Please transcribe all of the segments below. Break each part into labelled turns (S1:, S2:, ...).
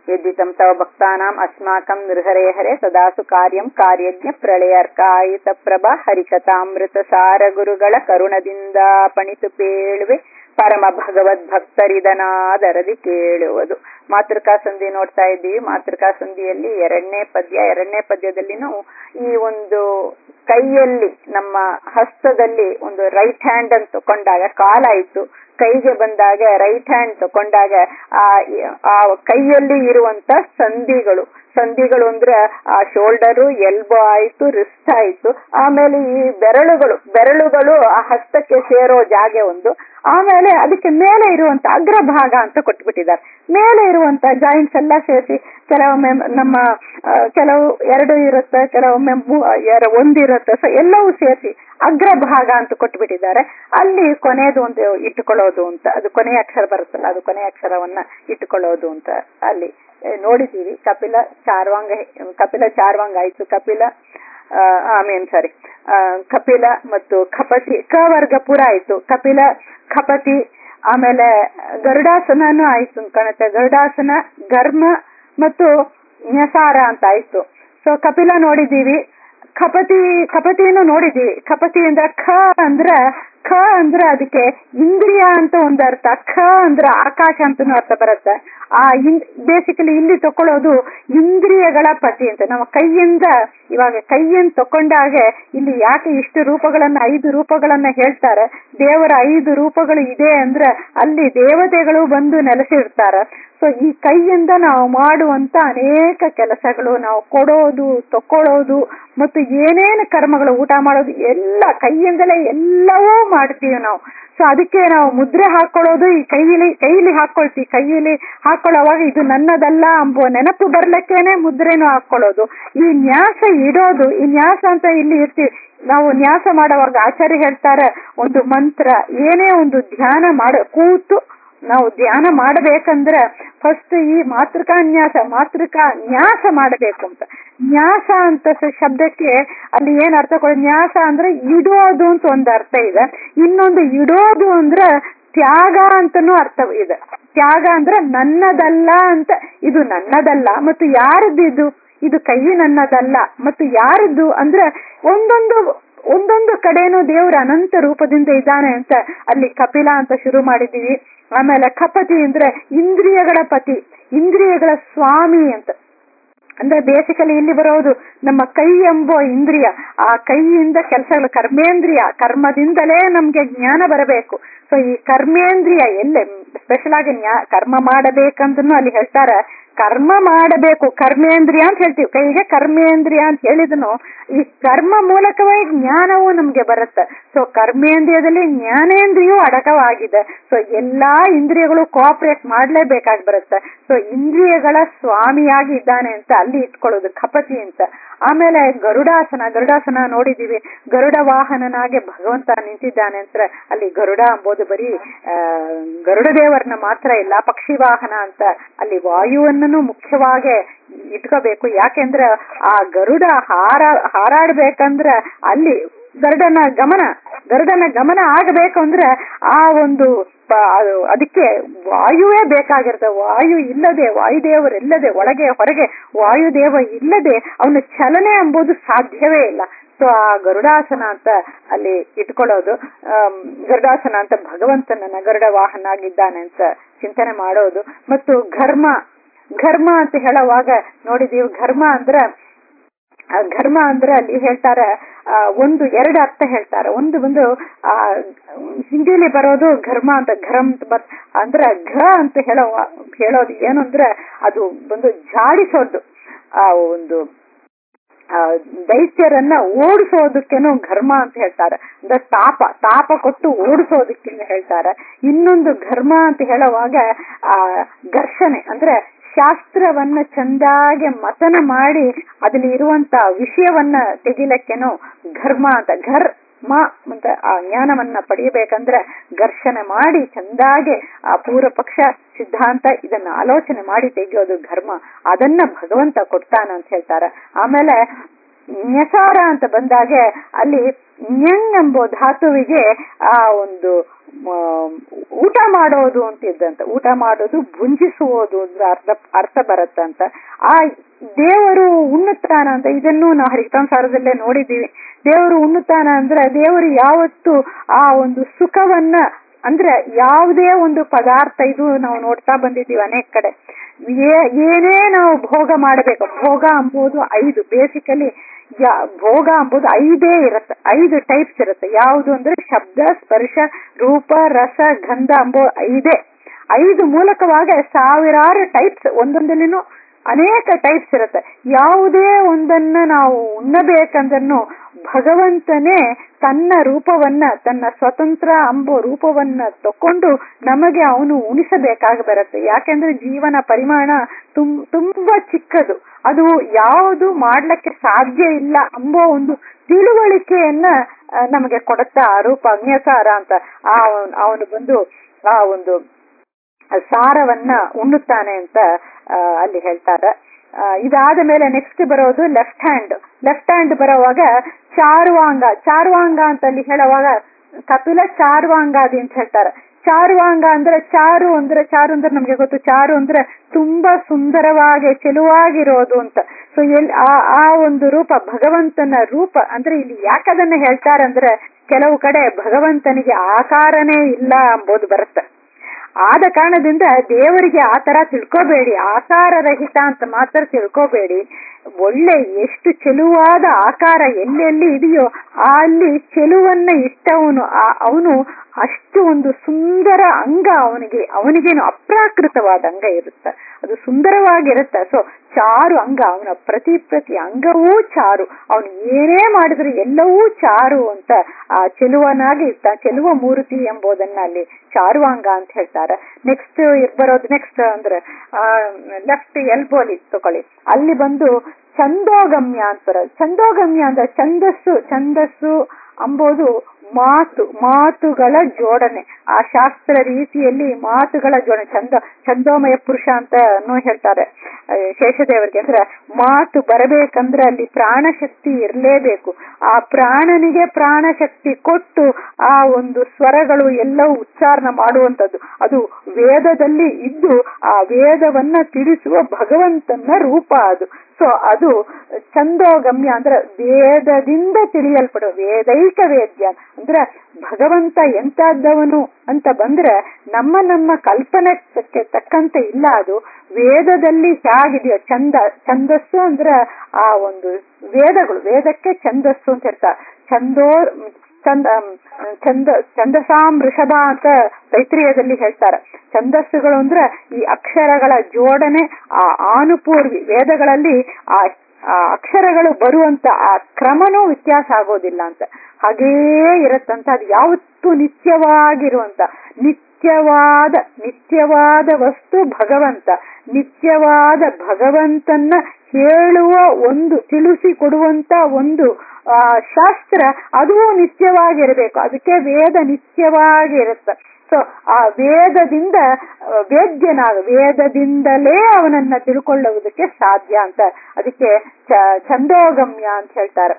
S1: ಯದ್ದಿತಂ ತವ ಭಕ್ತಾನಾಂ ಅಸ್ಮಾಕಂ ನೃಹರೇ ಹರೆ ಸದಾಸು ಕಾರ್ಯಂ ಕಾರ್ಯಜ್ಞ ಪ್ರಳಯರ್ಕಾಯಿತ ಪ್ರಭಾ ಹರಿಕಥಾಮೃತ ಸಾರ ಗುರುಗಳ ಕರುಣದಿಂದ ಪಣಿತು ಪೇಳುವೆ ಪರಮ ಭಗವದ್ ಭಕ್ತರಿದನಾದರದಿ ಕೇಳುವುದು ಮಾತೃಕಾ ಸಂಧಿ ನೋಡ್ತಾ ಇದ್ದೀವಿ ಮಾತೃಕಾ ಸಂಧಿಯಲ್ಲಿ ಎರಡನೇ ಪದ್ಯ ಎರಡನೇ ಪದ್ಯದಲ್ಲಿನೂ ಈ ಒಂದು ಕೈಯಲ್ಲಿ ನಮ್ಮ ಹಸ್ತದಲ್ಲಿ ಒಂದು ರೈಟ್ ಹ್ಯಾಂಡ್ ಅಂತ ತಕೊಂಡಾಗ ಕಾಲಾಯ್ತು ಕೈಗೆ ಬಂದಾಗ ರೈಟ್ ಹ್ಯಾಂಡ್ ತಕೊಂಡಾಗ ಆ ಆ ಕೈಯಲ್ಲಿ ಇರುವಂತ ಸಂಧಿಗಳು ಸಂಧಿಗಳು ಅಂದ್ರೆ ಆ ಶೋಲ್ಡರು ಎಲ್ಬೋ ಆಯ್ತು ರಿಸ್ಟ್ ಆಯ್ತು ಆಮೇಲೆ ಈ ಬೆರಳುಗಳು ಬೆರಳುಗಳು ಆ ಹಸ್ತಕ್ಕೆ ಸೇರೋ ಜಾಗ ಒಂದು ಆಮೇಲೆ ಅದಕ್ಕೆ ಮೇಲೆ ಇರುವಂತ ಅಗ್ರಭಾಗ ಅಂತ ಕೊಟ್ಬಿಟ್ಟಿದ್ದಾರೆ ಮೇಲೆ ಇರುವಂತ ಜಾಯಿಂಟ್ಸ್ ಎಲ್ಲ ಸೇರಿಸಿ ಕೆಲವೊಮ್ಮೆ ನಮ್ಮ ಕೆಲವು ಎರಡು ಇರುತ್ತೆ ಕೆಲವೊಮ್ಮೆ ಒಂದಿರುತ್ತೆ ಸೊ ಎಲ್ಲವೂ ಸೇರಿಸಿ ಅಗ್ರಭಾಗ ಅಂತ ಕೊಟ್ಬಿಟ್ಟಿದ್ದಾರೆ ಅಲ್ಲಿ ಕೊನೆಯದು ಒಂದು ಇಟ್ಟುಕೊಳ್ಳೋದು ಅಂತ ಅದು ಕೊನೆಯ ಅಕ್ಷರ ಬರುತ್ತಲ್ಲ ಅದು ಕೊನೆಯ ಅಕ್ಷರವನ್ನ ಇಟ್ಟುಕೊಳ್ಳೋದು ಅಂತ ಅಲ್ಲಿ ನೋಡಿದ್ದೀವಿ ಕಪಿಲ ಚಾರ್ವಾಂಗ ಕಪಿಲ ಚಾರ್ವಾಂಗ ಆಯ್ತು Kapila I mean sorry Kapila ಮತ್ತು ಖಪತಿ ಕ ವರ್ಗ ಪುರ ಆಯ್ತು ಕಪಿಲ ಖಪತಿ ಆಮೇಲೆ ಗರುಡಾಸನನು ಆಯ್ತು ಕಾಣುತ್ತೆ ಗರುಡಾಸನ ಘರ್ಮ ಮತ್ತು ನ್ಯಸಾರ ಅಂತ ಆಯ್ತು ಸೊ ಕಪಿಲ ನೋಡಿದ್ದೀವಿ ಖಪತಿ ಖಪತಿಯನ್ನು ನೋಡಿದ್ದೀವಿ ಖಪತಿ ಅಂದ್ರೆ ಖ ಅಂದ್ರ ಖ ಅಂದ್ರೆ ಅದಕ್ಕೆ ಇಂದ್ರಿಯ ಅಂತ ಒಂದು ಅರ್ಥ ಖ ಅಂದ್ರೆ ಆಕಾಶ ಅಂತಾನು ಅರ್ಥ ಬರುತ್ತೆ ಆ ಇನ್ ಬೇಸಿಕಲಿ ಇಲ್ಲಿ ತಕೊಳ್ಳೋದು ಇಂದ್ರಿಯಗಳ ಪತಿ ಅಂತ ನಮ್ಮ ಕೈಯಿಂದ ಇವಾಗ ಕೈಯನ್ನು ತಕೊಂಡಾಗೆ ಇಲ್ಲಿ ಯಾಕೆ ಇಷ್ಟು ರೂಪಗಳನ್ನ ಐದು ರೂಪಗಳನ್ನ ಹೇಳ್ತಾರೆ ದೇವರ ಐದು ರೂಪಗಳು ಇದೆ ಅಂದ್ರೆ ಅಲ್ಲಿ ದೇವತೆಗಳು ಬಂದು ನೆಲೆಸಿರ್ತಾರೆ ಸೊ ಈ ಕೈಯಿಂದ ನಾವು ಮಾಡುವಂತ ಅನೇಕ ಕೆಲಸಗಳು ನಾವು ಕೊಡೋದು ತಕೊಳ್ಳೋದು ಮತ್ತು ಏನೇನು ಕರ್ಮಗಳು ಊಟ ಮಾಡೋದು ಎಲ್ಲ ಕೈಯಿಂದಲೇ ಎಲ್ಲವೂ ಮಾಡ್ತೀವಿ ನಾವು ಸೊ ಅದಕ್ಕೆ ನಾವು ಮುದ್ರೆ ಹಾಕೊಳ್ಳೋದು ಈ ಕೈಯಲ್ಲಿ ಕೈಯಲ್ಲಿ ಹಾಕೊಳ್ತೀವಿ ಕೈಯಲ್ಲಿ ಹಾಕೊಳ್ಳೋವಾಗ ಇದು ನನ್ನದಲ್ಲ ಎಂಬುವ ನೆನಪು ಬರ್ಲಿಕ್ಕೇನೆ ಮುದ್ರೆನೂ ಹಾಕೊಳ್ಳೋದು ಈ ನ್ಯಾಸ ಇಡೋದು ಈ ನ್ಯಾಸ ಅಂತ ಇಲ್ಲಿ ಇರ್ತೀವಿ ನಾವು ನ್ಯಾಸ ಮಾಡುವಾಗ ಆಚಾರ್ಯ ಹೇಳ್ತಾರೆ ಒಂದು ಮಂತ್ರ ಏನೇ ಒಂದು ಧ್ಯಾನ ಮಾಡ ಕೂತು ನಾವು ಧ್ಯಾನ ಮಾಡಬೇಕಂದ್ರೆ ಫಸ್ಟ್ ಈ ಮಾತೃಕಾ ನ್ಯಾಸ ಮಾತೃಕಾ ನ್ಯಾಸ ಮಾಡಬೇಕು ಅಂತ ನ್ಯಾಸ ಅಂತ ಶಬ್ದಕ್ಕೆ ಅಲ್ಲಿ ಏನ್ ಅರ್ಥ ಕೊಡ ನ್ಯಾಸ ಅಂದ್ರೆ ಇಡೋದು ಅಂತ ಒಂದು ಅರ್ಥ ಇದೆ ಇನ್ನೊಂದು ಇಡೋದು ಅಂದ್ರೆ ತ್ಯಾಗ ಅಂತನೂ ಅರ್ಥ ಇದೆ ತ್ಯಾಗ ಅಂದ್ರೆ ನನ್ನದಲ್ಲ ಅಂತ ಇದು ನನ್ನದಲ್ಲ ಮತ್ತು ಯಾರದ್ದು ಇದು ಇದು ಕೈ ನನ್ನದಲ್ಲ ಮತ್ತು ಯಾರದ್ದು ಅಂದ್ರೆ ಒಂದೊಂದು ಒಂದೊಂದು ಕಡೆನೂ ದೇವ್ರ ಅನಂತ ರೂಪದಿಂದ ಇದ್ದಾನೆ ಅಂತ ಅಲ್ಲಿ ಕಪಿಲ ಅಂತ ಶುರು ಮಾಡಿದೀವಿ ಆಮೇಲೆ ಖಪತಿ ಅಂದ್ರೆ ಇಂದ್ರಿಯಗಳ ಪತಿ ಇಂದ್ರಿಯಗಳ ಸ್ವಾಮಿ ಅಂತ ಅಂದ್ರೆ ಬೇಸಿಕಲಿ ಇಲ್ಲಿ ಬರೋದು ನಮ್ಮ ಕೈ ಎಂಬೋ ಇಂದ್ರಿಯ ಆ ಕೈಯಿಂದ ಕೆಲಸಗಳು ಕರ್ಮೇಂದ್ರಿಯ ಕರ್ಮದಿಂದಲೇ ನಮ್ಗೆ ಜ್ಞಾನ ಬರಬೇಕು ಸೊ ಈ ಕರ್ಮೇಂದ್ರಿಯ ಎಲ್ಲೇ ಸ್ಪೆಷಲ್ ಆಗಿ ಕರ್ಮ ಮಾಡಬೇಕಂತನೂ ಅಲ್ಲಿ ಹೇಳ್ತಾರೆ ಕರ್ಮ ಮಾಡಬೇಕು ಕರ್ಮೇಂದ್ರಿಯ ಅಂತ ಹೇಳ್ತೀವಿ ಕೈಗೆ ಕರ್ಮೇಂದ್ರಿಯ ಅಂತ ಹೇಳಿದನು ಈ ಕರ್ಮ ಮೂಲಕವೇ ಜ್ಞಾನವು ನಮ್ಗೆ ಬರುತ್ತೆ ಸೊ ಕರ್ಮೇಂದ್ರಿಯದಲ್ಲಿ ಜ್ಞಾನೇಂದ್ರಿಯೂ ಅಡಕವಾಗಿದೆ ಸೊ ಎಲ್ಲಾ ಇಂದ್ರಿಯಗಳು ಕೋಆಪರೇಟ್ ಮಾಡ್ಲೇಬೇಕಾಗಿ ಬರುತ್ತೆ ಸೊ ಇಂದ್ರಿಯಗಳ ಸ್ವಾಮಿಯಾಗಿ ಇದ್ದಾನೆ ಅಂತ ಅಲ್ಲಿ ಇಟ್ಕೊಳ್ಳೋದು ಖಪತಿ ಅಂತ ಆಮೇಲೆ ಗರುಡಾಸನ ಗರುಡಾಸನ ನೋಡಿದೀವಿ ಗರುಡ ವಾಹನನಾಗೆ ಭಗವಂತ ನಿಂತಿದ್ದಾನೆ ಅಂತ ಅಲ್ಲಿ ಗರುಡ ಎಂಬುದು ಬರೀ ಗರುಡ ದೇವರನ್ನ ಮಾತ್ರ ಇಲ್ಲ ಪಕ್ಷಿ ವಾಹನ ಅಂತ ಅಲ್ಲಿ ವಾಯುವನ್ನೂ ಮುಖ್ಯವಾಗಿ ಇಟ್ಕೋಬೇಕು ಯಾಕೆಂದ್ರೆ ಆ ಗರುಡ ಹಾರ ಹಾರಾಡ್ಬೇಕಂದ್ರ ಅಲ್ಲಿ ಗರುಡನ ಗಮನ ಗರುಡನ ಗಮನ ಆಗಬೇಕು ಅಂದ್ರೆ ಆ ಒಂದು ಅದಕ್ಕೆ ವಾಯುವೇ ಬೇಕಾಗಿರುತ್ತೆ ವಾಯು ಇಲ್ಲದೆ ವಾಯುದೇವರು ಇಲ್ಲದೆ ಒಳಗೆ ಹೊರಗೆ ವಾಯುದೇವ ಇಲ್ಲದೆ ಅವನ ಚಲನೆ ಎಂಬುದು ಸಾಧ್ಯವೇ ಇಲ್ಲ ಸೊ ಆ ಗರುಡಾಸನ ಅಂತ ಅಲ್ಲಿ ಇಟ್ಕೊಳ್ಳೋದು ಗರುಡಾಸನ ಅಂತ ಭಗವಂತನನ್ನ ಗರುಡ ವಾಹನ ಆಗಿದ್ದಾನೆ ಅಂತ ಚಿಂತನೆ ಮಾಡೋದು ಮತ್ತು ಘರ್ಮ ಘರ್ಮ ಅಂತ ಹೇಳುವಾಗ ನೋಡಿದೀವಿ ಘರ್ಮ ಅಂದ್ರ ಘರ್ಮ ಅಂದ್ರೆ ಅಲ್ಲಿ ಹೇಳ್ತಾರೆ ಒಂದು ಎರಡು ಅರ್ಥ ಹೇಳ್ತಾರೆ ಒಂದು ಬಂದು ಆ ಹಿಂದಿಲಿ ಬರೋದು ಘರ್ಮ ಅಂತ ಘರಂ ಬರ್ ಅಂದ್ರೆ ಘ ಅಂತ ಹೇಳೋ ಹೇಳೋದು ಏನು ಅಂದ್ರೆ ಅದು ಬಂದು ಜಾಡಿಸೋದು ಆ ಒಂದು ದೈತ್ಯರನ್ನ ಓಡಿಸೋದಕ್ಕೇನು ಘರ್ಮ ಅಂತ ಹೇಳ್ತಾರೆ ಅಂದ್ರೆ ತಾಪ ತಾಪ ಕೊಟ್ಟು ಓಡಿಸೋದಕ್ಕೇನು ಹೇಳ್ತಾರೆ ಇನ್ನೊಂದು ಘರ್ಮ ಅಂತ ಹೇಳುವಾಗ ಆ ಘರ್ಷಣೆ ಅಂದ್ರೆ ಶಾಸ್ತ್ರವನ್ನ ಚಂದಾಗೆ ಮತನ ಮಾಡಿ ಅದ್ರಲ್ಲಿ ಇರುವಂತ ವಿಷಯವನ್ನ ತೆಗಿಲಕ್ಕೇನು ಘರ್ಮ ಅಂತ ಘರ್ ಮ ಅಂತ ಆ ಜ್ಞಾನವನ್ನ ಪಡೆಯಬೇಕಂದ್ರೆ ಘರ್ಷಣೆ ಮಾಡಿ ಚಂದಾಗೆ ಆ ಪೂರ್ವ ಪಕ್ಷ ಸಿದ್ಧಾಂತ ಇದನ್ನ ಆಲೋಚನೆ ಮಾಡಿ ತೆಗೆಯೋದು ಧರ್ಮ ಅದನ್ನ ಭಗವಂತ ಕೊಡ್ತಾನ ಅಂತ ಹೇಳ್ತಾರೆ ಆಮೇಲೆ ನ್ಯಸಾರ ಅಂತ ಬಂದಾಗೆ ಅಲ್ಲಿ ಞಂಗ್ ಎಂಬೋ ಧಾತುವಿಗೆ ಆ ಒಂದು ಮ, ಊಟ ಮಾಡೋದು ಅಂತಿದ್ದಂತ ಊಟ ಮಾಡೋದು ಭುಂಜಿಸುವುದು ಅಂದ್ರೆ ಅರ್ಥ ಅರ್ಥ ಬರುತ್ತಂತ ಆ ದೇವರು ಉಣ್ಣುತ್ತಾನ ಅಂತ ಇದನ್ನು ನಾವು ಹರಿಕಂಸಾರದಲ್ಲೇ ನೋಡಿದ್ದೀವಿ ದೇವರು ಉಣ್ಣುತ್ತಾನ ಅಂದ್ರೆ ದೇವರು ಯಾವತ್ತು ಆ ಒಂದು ಸುಖವನ್ನ ಅಂದ್ರೆ ಯಾವುದೇ ಒಂದು ಪದಾರ್ಥ ಇದು ನಾವು ನೋಡ್ತಾ ಬಂದಿದ್ದೀವಿ ಅನೇಕ ಕಡೆ ಏ- ಏನೇ ನಾವು ಭೋಗ ಮಾಡಬೇಕು ಭೋಗ ಅಂಬುದು ಐದು ಬೇಸಿಕಲಿ ಭೋಗ ಅಂಬುದು ಐದೇ ಇರುತ್ತೆ ಐದು ಟೈಪ್ಸ್ ಇರುತ್ತೆ ಯಾವುದು ಅಂದ್ರೆ ಶಬ್ದ ಸ್ಪರ್ಶ ರೂಪ ರಸ ಗಂಧ ಅಂಬೋ ಐದೇ ಐದು ಮೂಲಕವಾಗಿ ಸಾವಿರಾರು ಟೈಪ್ಸ್ ಒಂದೊಂದಲ್ಲಿನೂ ಅನೇಕ ಟೈಪ್ಸ್ ಇರುತ್ತೆ ಯಾವುದೇ ಒಂದನ್ನ ನಾವು ಉಣ್ಣಬೇಕಂದ್ರೂ ಭಗವಂತನೇ ತನ್ನ ರೂಪವನ್ನ ತನ್ನ ಸ್ವತಂತ್ರ ಅಂಬೋ ರೂಪವನ್ನ ತಕೊಂಡು ನಮಗೆ ಅವನು ಉಣಿಸಬೇಕಾಗಿ ಬರುತ್ತೆ ಯಾಕೆಂದ್ರೆ ಜೀವನ ಪರಿಮಾಣ ತುಂ ತುಂಬಾ ಚಿಕ್ಕದು ಅದು ಯಾವುದು ಮಾಡ್ಲಿಕ್ಕೆ ಸಾಧ್ಯ ಇಲ್ಲ ಅಂಬೋ ಒಂದು ತಿಳುವಳಿಕೆಯನ್ನ ಆ, ನಮಗೆ ಕೊಡುತ್ತಾ ಆ ರೂಪ ಅಜ್ಞಸಾರ ಅಂತ ಆ ಅವನು ಬಂದು ಆ ಒಂದು ಸಾರವನ್ನ ಉಣ್ಣುತ್ತಾನೆ ಅಂತ ಆ, ಅಲ್ಲಿ ಹೇಳ್ತಾರೆ ಆ, ಇದಾದ ಮೇಲೆ ನೆಕ್ಸ್ಟ್ ಬರೋದು ಲೆಫ್ಟ್ ಹ್ಯಾಂಡ್ ಲೆಫ್ಟ್ ಹ್ಯಾಂಡ್ ಬರೋವಾಗ ಚಾರುವಾಂಗ ಚಾರುವಾಂಗ ಅಂತ ಅಲ್ಲಿ ಹೇಳುವಾಗ ಕಪಿಲ ಚಾರುವಾಂಗಾದಿ ಅಂತ ಹೇಳ್ತಾರೆ ಚಾರುವಾಂಗ ಅಂದ್ರೆ ಚಾರು ಅಂದ್ರೆ ಚಾರು ಅಂದ್ರೆ ನಮ್ಗೆ ಗೊತ್ತು ಚಾರು ಅಂದ್ರೆ ತುಂಬಾ ಸುಂದರವಾಗಿ ಚೆಲುವಾಗಿರೋದು ಅಂತ ಸೊ ಎಲ್ ಆ ಆ ಒಂದು ರೂಪ ಭಗವಂತನ ರೂಪ ಅಂದ್ರೆ ಇಲ್ಲಿ ಯಾಕದನ್ನ ಹೇಳ್ತಾರೆ ಅಂದ್ರೆ ಕೆಲವು ಕಡೆ ಭಗವಂತನಿಗೆ ಆಕಾರನೇ ಇಲ್ಲ ಎಂಬುದು ಬರುತ್ತೆ ಆದ ಕಾರಣದಿಂದ ದೇವರಿಗೆ ಆ ತರ ತಿಳ್ಕೋಬೇಡಿ ಆಕಾರ ರಹಿತ ಅಂತ ಮಾತ್ರ ತಿಳ್ಕೋಬೇಡಿ ಒಳ್ಳೆ ಎಷ್ಟು ಚೆಲುವಾದ ಆಕಾರ ಎಲ್ಲೆಲ್ಲಿ ಇದೆಯೋ ಆ ಅಲ್ಲಿ ಚೆಲುವನ್ನ ಇಟ್ಟವನು ಅವನು ಅಷ್ಟು ಒಂದು ಸುಂದರ ಅಂಗ ಅವನಿಗೆ ಅವನಿಗೇನು ಅಪ್ರಾಕೃತವಾದ ಅಂಗ ಇರುತ್ತೆ ಅದು ಸುಂದರವಾಗಿರುತ್ತೆ ಸೊ ಚಾರು ಅಂಗ ಅವನ ಪ್ರತಿ ಪ್ರತಿ ಅಂಗವೂ ಚಾರು ಅವನು ಏನೇ ಮಾಡಿದ್ರು ಎಲ್ಲವೂ ಚಾರು ಅಂತ ಆ ಚೆಲುವನಾಗಿ ಇರ್ತ ಚೆಲುವ ಮೂರ್ತಿ ಎಂಬುದನ್ನ ಅಲ್ಲಿ ಚಾರುವಾಂಗ ಅಂತ ಹೇಳ್ತಾರೆ ನೆಕ್ಸ್ಟ್ ಬರೋದು ನೆಕ್ಸ್ಟ್ ಅಂದ್ರೆ ಲೆಫ್ಟ್ ಎಲ್ಬೋಲಿ ತಗೊಳ್ಳಿ ಅಲ್ಲಿ ಬಂದು ಚಂದೋಗಮ್ಯ ಅಂತ ಬರೋದು ಚಂದೋಗಮ್ಯ ಅಂದ್ರೆ ಛಂದಸ್ಸು ಛಂದಸ್ಸು ಅಂಬೋದು ಮಾತು ಮಾತುಗಳ ಜೋಡಣೆ ಆ ಶಾಸ್ತ್ರ ರೀತಿಯಲ್ಲಿ ಮಾತುಗಳ ಜೋಡಣೆ ಚಂದ ಛಂದೋಮಯ ಪುರುಷ ಅಂತ ಹೇಳ್ತಾರೆ ಆ, ಶೇಷದೇವರಿಗೆ ಅಂದ್ರೆ ಮಾತು ಬರಬೇಕಂದ್ರೆ ಅಲ್ಲಿ ಪ್ರಾಣಶಕ್ತಿ ಇರಲೇಬೇಕು ಆ ಪ್ರಾಣನಿಗೆ ಪ್ರಾಣಶಕ್ತಿ ಕೊಟ್ಟು ಆ ಒಂದು ಸ್ವರಗಳು ಎಲ್ಲವೂ ಉಚ್ಚಾರಣ ಮಾಡುವಂತದ್ದು ಅದು ವೇದದಲ್ಲಿ ಇದ್ದು ಆ ವೇದವನ್ನ ತಿಳಿಸುವ ಭಗವಂತನ ರೂಪ ಅದು ಸೊ ಅದು ಚಂದೋಗಮ್ಯ ಅಂದ್ರೆ ವೇದದಿಂದ ತಿಳಿಯಲ್ಪಡುವ ವೇದೈಕ ವೇದ್ಯ ಅಂದ್ರೆ ಭಗವಂತ ಎಂತಾದವನು ಅಂತ ಬಂದ್ರೆ ನಮ್ಮ ನಮ್ಮ ಕಲ್ಪನೆಗೆ ತಕ್ಕಂತೆ ಇಲ್ಲ ಅದು ವೇದದಲ್ಲಿ ಹೇಗಿದೆಯೋ ಚಂದ ಛಂದಸ್ಸು ಅಂದ್ರೆ ಆ ಒಂದು ವೇದಗಳು ವೇದಕ್ಕೆ ಛಂದಸ್ಸು ಅಂತ ಹೇಳ್ತಾರೆ ಛಂದೋ ಚಂದ ಚಂದ ಛಂದಸಾಂ ಋಷಭ ಅಂತ ತೈತ್ರಿಯದಲ್ಲಿ ಹೇಳ್ತಾರೆ ಛಂದಸ್ಸುಗಳು ಅಂದ್ರೆ ಈ ಅಕ್ಷರಗಳ ಜೋಡಣೆ ಆ ಆನುಪೂರ್ವಿ ವೇದಗಳಲ್ಲಿ ಆ ಆ ಅಕ್ಷರಗಳು ಬರುವಂತ ಆ ಕ್ರಮನೂ ವ್ಯತ್ಯಾಸ ಆಗೋದಿಲ್ಲ ಅಂತ ಹಾಗೇ ಇರತ್ತಂತ ಅದು ಯಾವತ್ತೂ ನಿತ್ಯವಾಗಿರುವಂತ ನಿತ್ಯವಾದ ನಿತ್ಯವಾದ ವಸ್ತು ಭಗವಂತ ನಿತ್ಯವಾದ ಭಗವಂತನ ಹೇಳುವ ಒಂದು ತಿಳಿಸಿ ಕೊಡುವಂತ ಒಂದು ಆ ಶಾಸ್ತ್ರ ಅದು ನಿತ್ಯವಾಗಿರಬೇಕು ಅದಕ್ಕೆ ವೇದ ನಿತ್ಯವಾಗಿರುತ್ತೆ ಸೊ ಆ ವೇದದಿಂದ ಆ, ವೇದ್ಯನಾಗ ವೇದದಿಂದಲೇ ಅವನನ್ನ ತಿಳ್ಕೊಳ್ಳುವುದಕ್ಕೆ ಸಾಧ್ಯ ಅಂತ ಅದಕ್ಕೆ ಚ- ಛಂದೋಗಮ್ಯ ಅಂತ ಹೇಳ್ತಾರೆ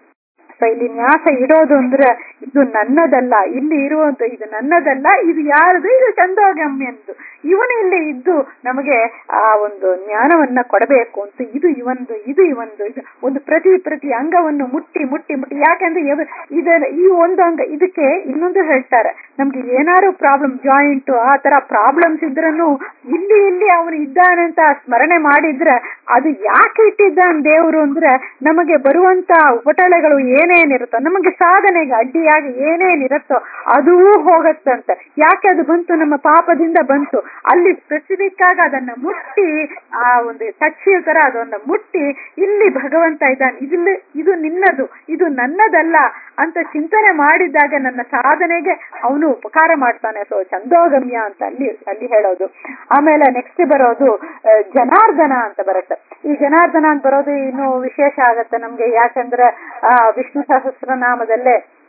S1: ಸೊ ಇಲ್ಲಿ ನ್ಯಾಸ ಇಡೋದು ಅಂದ್ರೆ ಇದು ನನ್ನದಲ್ಲ ಇಲ್ಲಿ ಇರುವಂತ ಇದು ನನ್ನದಲ್ಲ ಇದು ಯಾರದು ಇದು ಚಂದೋಗಮ್ಯಂದು ಇವನು ಇಲ್ಲಿ ಇದ್ದು ನಮಗೆ ಆ ಒಂದು ಜ್ಞಾನವನ್ನ ಕೊಡಬೇಕು ಅಂತ ಇದು ಇವಂದು ಇದು ಇವಂದು ಇದು ಒಂದು ಪ್ರತಿ ಪ್ರತಿ ಅಂಗವನ್ನು ಮುಟ್ಟಿ ಮುಟ್ಟಿ ಮುಟ್ಟಿ ಯಾಕಂದ್ರೆ ಇವ- ಇದರ ಈ ಒಂದು ಅಂಗ ಇದಕ್ಕೆ ಇನ್ನೊಂದು ಹೇಳ್ತಾರೆ ನಮ್ಗೆ ಏನಾದ್ರು ಪ್ರಾಬ್ಲಮ್ ಜಾಯಿಂಟ್ ಆ ತರ ಪ್ರಾಬ್ಲಮ್ಸ್ ಇದ್ರೂ ಇಲ್ಲಿ ಇಲ್ಲಿ ಅವನು ಇದ್ದಾನೆ ಅಂತ ಸ್ಮರಣೆ ಮಾಡಿದ್ರೆ ಅದು ಯಾಕೆ ಇಟ್ಟಿದ್ದಾನೆ ದೇವರು ಅಂದ್ರೆ ನಮಗೆ ಬರುವಂತ ಉಪಟಳಗಳು ಏನೇನಿರುತ್ತೋ ನಮಗೆ ಸಾಧನೆಗೆ ಅಡ್ಡಿಯಾಗಿ ಏನೇನಿರುತ್ತೋ ಅದೂ ಹೋಗತ್ತಂತೆ ಯಾಕೆ ಅದು ಬಂತು ನಮ್ಮ ಪಾಪದಿಂದ ಬಂತು ಅಲ್ಲಿ ಸ್ಪೆಸಿಫಿಕ್ ಆಗಿ ಅದನ್ನ ಮುಟ್ಟಿ ಆ ಒಂದು ಟಚ್ ತರ ಅದನ್ನ ಮುಟ್ಟಿ ಇಲ್ಲಿ ಭಗವಂತ ಇದ್ದಾನೆ ಇದಿಲ್ಲ ಇದು ನಿನ್ನದು ಇದು ನನ್ನದಲ್ಲ ಅಂತ ಚಿಂತನೆ ಮಾಡಿದಾಗ ನನ್ನ ಸಾಧನೆಗೆ ಅವನು ಉಪಕಾರ ಮಾಡ್ತಾನೆ ಸೊ ಚಂದೋಗಮ್ಯ ಅಂತ ಅಲ್ಲಿ ಅಲ್ಲಿ ಹೇಳೋದು ಆಮೇಲೆ ನೆಕ್ಸ್ಟ್ ಬರೋದು ಆ, ಜನಾರ್ದನ ಅಂತ ಬರುತ್ತೆ ಈ ಜನಾರ್ದನ ಅಂತ ಬರೋದು ಇನ್ನು ವಿಶೇಷ ಆಗತ್ತೆ ನಮ್ಗೆ ಯಾಕಂದ್ರೆ ಆ ವಿಷ್ಣು ಸಹಸ್ರನಾಮದಲ್ಲೇ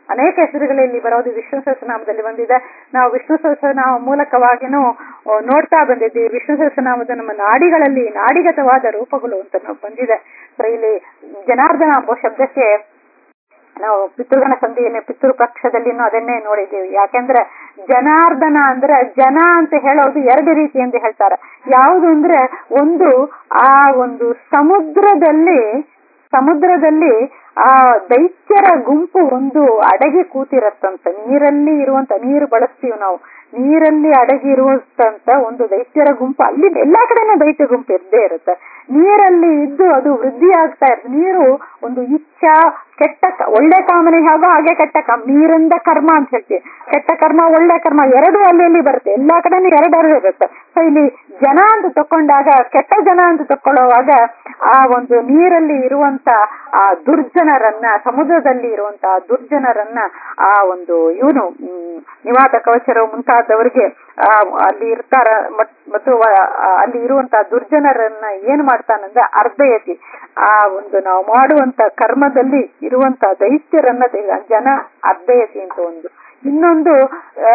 S1: ಅನೇಕ ಹೆಸರುಗಳಲ್ಲಿ ಬರೋದು ವಿಷ್ಣು ಸಹಸ್ರನಾಮದಲ್ಲಿ ಬಂದಿದೆ ನಾವು ವಿಷ್ಣು ಸಹಸ್ರನಾಮ ಮೂಲಕವಾಗಿನೂ ಆ, ನೋಡ್ತಾ ಬಂದಿದ್ದೀವಿ ವಿಷ್ಣು ಸಹಸ್ರನಾಮದ ನಮ್ಮ ನಾಡಿಗಳಲ್ಲಿ ನಾಡಿಗತವಾದ ರೂಪಗಳು ಅಂತ ನಾವು ಬಂದಿದೆ ಸೊ ಇಲ್ಲಿ ಜನಾರ್ದನ ಎಂಬ ಶಬ್ದಕ್ಕೆ ನಾವು ಪಿತೃಗಣ ಸಂಧಿಯನ್ನು ಪಿತೃ ಪಕ್ಷದಲ್ಲಿನೂ ಅದನ್ನೇ ನೋಡಿದ್ದೀವಿ ಯಾಕೆಂದ್ರೆ ಜನಾರ್ದನ ಅಂದ್ರೆ ಜನ ಅಂತ ಹೇಳೋದು ಎರಡು ರೀತಿ ಅಂತ ಹೇಳ್ತಾರೆ ಯಾವುದು ಅಂದ್ರೆ ಒಂದು ಆ ಒಂದು ಸಮುದ್ರದಲ್ಲಿ ಸಮುದ್ರದಲ್ಲಿ ಆ ದೈತ್ಯರ ಗುಂಪು ಒಂದು ಅಡಗಿ ಕೂತಿರತ್ತಂತ ನೀರಲ್ಲಿ ಇರುವಂತ ನೀರು ಬಳಸ್ತೀವಿ ನಾವು ನೀರಲ್ಲಿ ಅಡಗಿ ಇರುವಂತ ಒಂದು ದೈತ್ಯರ ಗುಂಪು ಅಲ್ಲಿ ಎಲ್ಲಾ ಕಡೆನೂ ದೈತ್ಯ ಗುಂಪು ಇದ್ದೇ ಇರುತ್ತೆ ನೀರಲ್ಲಿ ಇದ್ದು ಅದು ವೃದ್ಧಿ ಆಗ್ತಾ ಇರುತ್ತೆ ನೀರು ಒಂದು ಇಚ್ಛಾ ಕೆಟ್ಟ ಕ- ಒಳ್ಳೆ ಕಾಮನೆ ಹೇಗೋ ಹಾಗೆ ಕೆಟ್ಟ ಕಾಮ ನೀರಿಂದ ಕರ್ಮ ಅಂತ ಹೇಳ್ತೀವಿ ಕೆಟ್ಟ ಕರ್ಮ ಒಳ್ಳೆ ಕರ್ಮ ಎರಡು ಅಲ್ಲಿ ಅಲ್ಲಿ ಬರುತ್ತೆ ಎಲ್ಲಾ ಕಡೆನೂ ಎರಡೆರಡು ಇರುತ್ತೆ ಸೊ ಇಲ್ಲಿ ಜನ ಅಂತ ತಕೊಂಡಾಗ ಕೆಟ್ಟ ಜನ ಅಂತ ತಕೊಳ್ಳುವಾಗ ಆ ಒಂದು ನೀರಲ್ಲಿ ಇರುವಂತ ಆ ದುರ್ಜನರನ್ನ ಸಮುದ್ರದಲ್ಲಿ ಇರುವಂತ ಆ ದುರ್ಜನರನ್ನ ಆ ಒಂದು ಇವನು ನಿವಾತ ಕವಚರು ಮುಂತಾದವರಿಗೆ ಆ ಅಲ್ಲಿ ಇರ್ತಾರ ಮತ್- ಮತ್ತು ವ- ಆ ಅಲ್ಲಿ ಇರುವಂತ ದುರ್ಜನರನ್ನ ಏನ್ ಮಾಡ್ತಾನಂದ್ರೆ ಅರ್ಧಯತಿ ಆ ಒಂದು ನಾವು ಮಾಡುವಂತ ಕರ್ಮದಲ್ಲಿ ಇರುವಂತ ದೈತ್ಯರನ್ನ ತೆಗೆದ ಜನ ಅರ್ಧಯತಿ ಅಂತ ಒಂದು ಇನ್ನೊಂದು ಆ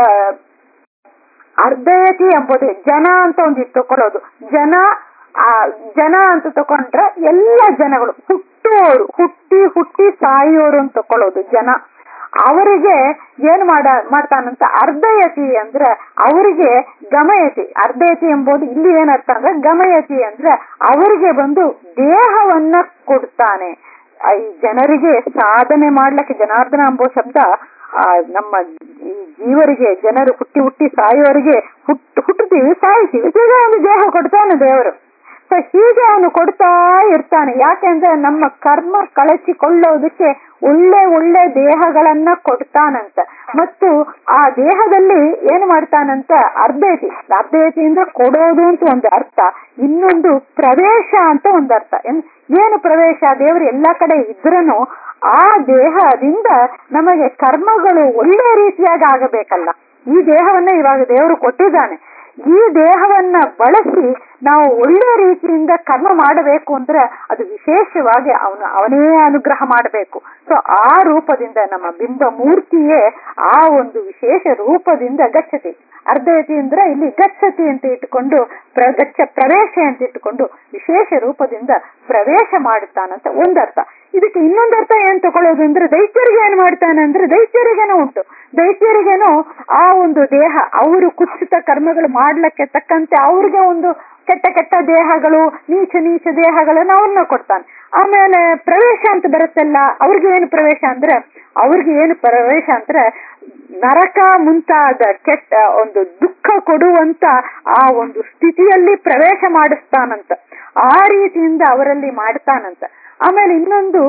S1: ಅರ್ಧಯತಿ ಎಂಬುದೇ ಜನ ಅಂತ ಒಂದು ತಕೊಳ್ಳೋದು ಜನ ಆ ಜನ ಅಂತ ತಕೊಂಡ್ರೆ ಎಲ್ಲ ಜನಗಳು ಹುಟ್ಟುವವರು ಹುಟ್ಟಿ ಹುಟ್ಟಿ ಸಾಯೋರು ಅಂತ ತಕೊಳ್ಳೋದು ಜನ ಅವರಿಗೆ ಏನ್ ಮಾಡ ಮಾಡ್ತಾನಂತ ಅರ್ಧಯತಿ ಅಂದ್ರೆ ಅವರಿಗೆ ಗಮಯತಿ ಅರ್ಧಯತಿ ಎಂಬುದು ಇಲ್ಲಿ ಏನರ್ಥ ಅಂದ್ರೆ ಗಮಯತಿ ಅಂದ್ರೆ ಅವರಿಗೆ ಬಂದು ದೇಹವನ್ನ ಕೊಡ್ತಾನೆ ಆ ಈ ಜನರಿಗೆ ಸಾಧನೆ ಮಾಡ್ಲಿಕ್ಕೆ ಜನಾರ್ದನ ಎಂಬೋ ಶಬ್ದ ಆ ನಮ್ಮ ಈ ಜೀವರಿಗೆ ಜನರು ಹುಟ್ಟಿ ಹುಟ್ಟಿ ಸಾಯೋರಿಗೆ ಹುಟ್ಟು ಹುಟ್ಟುತ್ತೀವಿ ಸಾಯ್ತೀವಿ ಹೀಗೆ ಒಂದು ದೇಹ ಕೊಡ್ತಾನೆ ದೇವರು ಸೊ ಹೀಗೆ ಅವನು ಕೊಡ್ತಾ ಇರ್ತಾನೆ ಯಾಕೆಂದ್ರೆ ನಮ್ಮ ಕರ್ಮ ಕಳಚಿಕೊಳ್ಳೋದಕ್ಕೆ ಒಳ್ಳೆ ಒಳ್ಳೆ ದೇಹಗಳನ್ನ ಕೊಡ್ತಾನಂತ ಮತ್ತು ಆ ದೇಹದಲ್ಲಿ ಏನ್ ಮಾಡ್ತಾನಂತ ಅರ್ಧೇತಿ ಅರ್ಧೇತಿಯಿಂದ ಕೊಡೋದು ಅಂತ ಒಂದು ಅರ್ಥ ಇನ್ನೊಂದು ಪ್ರವೇಶ ಅಂತ ಒಂದು ಅರ್ಥ ಏನ್- ಏನು ಪ್ರವೇಶ ದೇವರು ಎಲ್ಲಾ ಕಡೆ ಇದ್ರನು ಆ ದೇಹದಿಂದ ನಮಗೆ ಕರ್ಮಗಳು ಒಳ್ಳೆ ರೀತಿಯಾಗಿ ಆಗಬೇಕಲ್ಲ ಈ ದೇಹವನ್ನ ಇವಾಗ ದೇವರು ಕೊಟ್ಟಿದ್ದಾನೆ ಈ ದೇಹವನ್ನ ಬಳಸಿ ನಾವು ಒಳ್ಳೆ ರೀತಿಯಿಂದ ಕರ್ಮ ಮಾಡಬೇಕು ಅಂದ್ರೆ ಅದು ವಿಶೇಷವಾಗಿ ಅವನು ಅವನೇ ಅನುಗ್ರಹ ಮಾಡಬೇಕು ಸೊ ಆ ರೂಪದಿಂದ ನಮ್ಮ ಬಿಂಬ ಮೂರ್ತಿಯೇ ಆ ಒಂದು ವಿಶೇಷ ರೂಪದಿಂದ ಗಚ್ಚತಿ ಅರ್ಧಯತಿ ಅಂದ್ರೆ ಇಲ್ಲಿ ಗಚ್ಚತಿ ಅಂತ ಇಟ್ಟುಕೊಂಡು ಪ್ರ ಗಚ್ಚ ಪ್ರವೇಶ ಅಂತ ಇಟ್ಟುಕೊಂಡು ವಿಶೇಷ ರೂಪದಿಂದ ಪ್ರವೇಶ ಮಾಡುತ್ತಾನಂತ ಒಂದರ್ಥ ಇದಕ್ಕೆ ಇನ್ನೊಂದು ಅರ್ಥ ಏನ್ ತಗೊಳ್ಳೋದು ಅಂದ್ರೆ ದೈತ್ಯರಿಗೆ ಏನ್ ಮಾಡ್ತಾನೆ ಅಂದ್ರೆ ದೈತ್ಯರಿಗೇನೋ ಉಂಟು ದೈತ್ಯರಿಗೇನೋ ಆ ಒಂದು ದೇಹ ಅವರು ಕುತ್ಸಿತ ಕರ್ಮಗಳು ಮಾಡ್ಲಿಕ್ಕೆ ತಕ್ಕಂತೆ ಅವ್ರಿಗೆ ಒಂದು ಕೆಟ್ಟ ಕೆಟ್ಟ ದೇಹಗಳು ನೀಚ ನೀಚ ದೇಹಗಳನ್ನು ಅವ್ರನ್ನ ಕೊಡ್ತಾನೆ ಆಮೇಲೆ ಪ್ರವೇಶ ಅಂತ ಬರುತ್ತಲ್ಲ ಅವ್ರಿಗೆ ಏನು ಪ್ರವೇಶ ಅಂದ್ರೆ ಅವ್ರಿಗೆ ಏನು ಪ್ರವೇಶ ಅಂದ್ರೆ ನರಕ ಮುಂತಾದ ಕೆಟ್ಟ ಒಂದು ದುಃಖ ಕೊಡುವಂತ ಆ ಒಂದು ಸ್ಥಿತಿಯಲ್ಲಿ ಪ್ರವೇಶ ಮಾಡಿಸ್ತಾನಂತ ಆ ರೀತಿಯಿಂದ ಅವರಲ್ಲಿ ಮಾಡ್ತಾನಂತ ಆಮೇಲೆ ಇನ್ನೊಂದು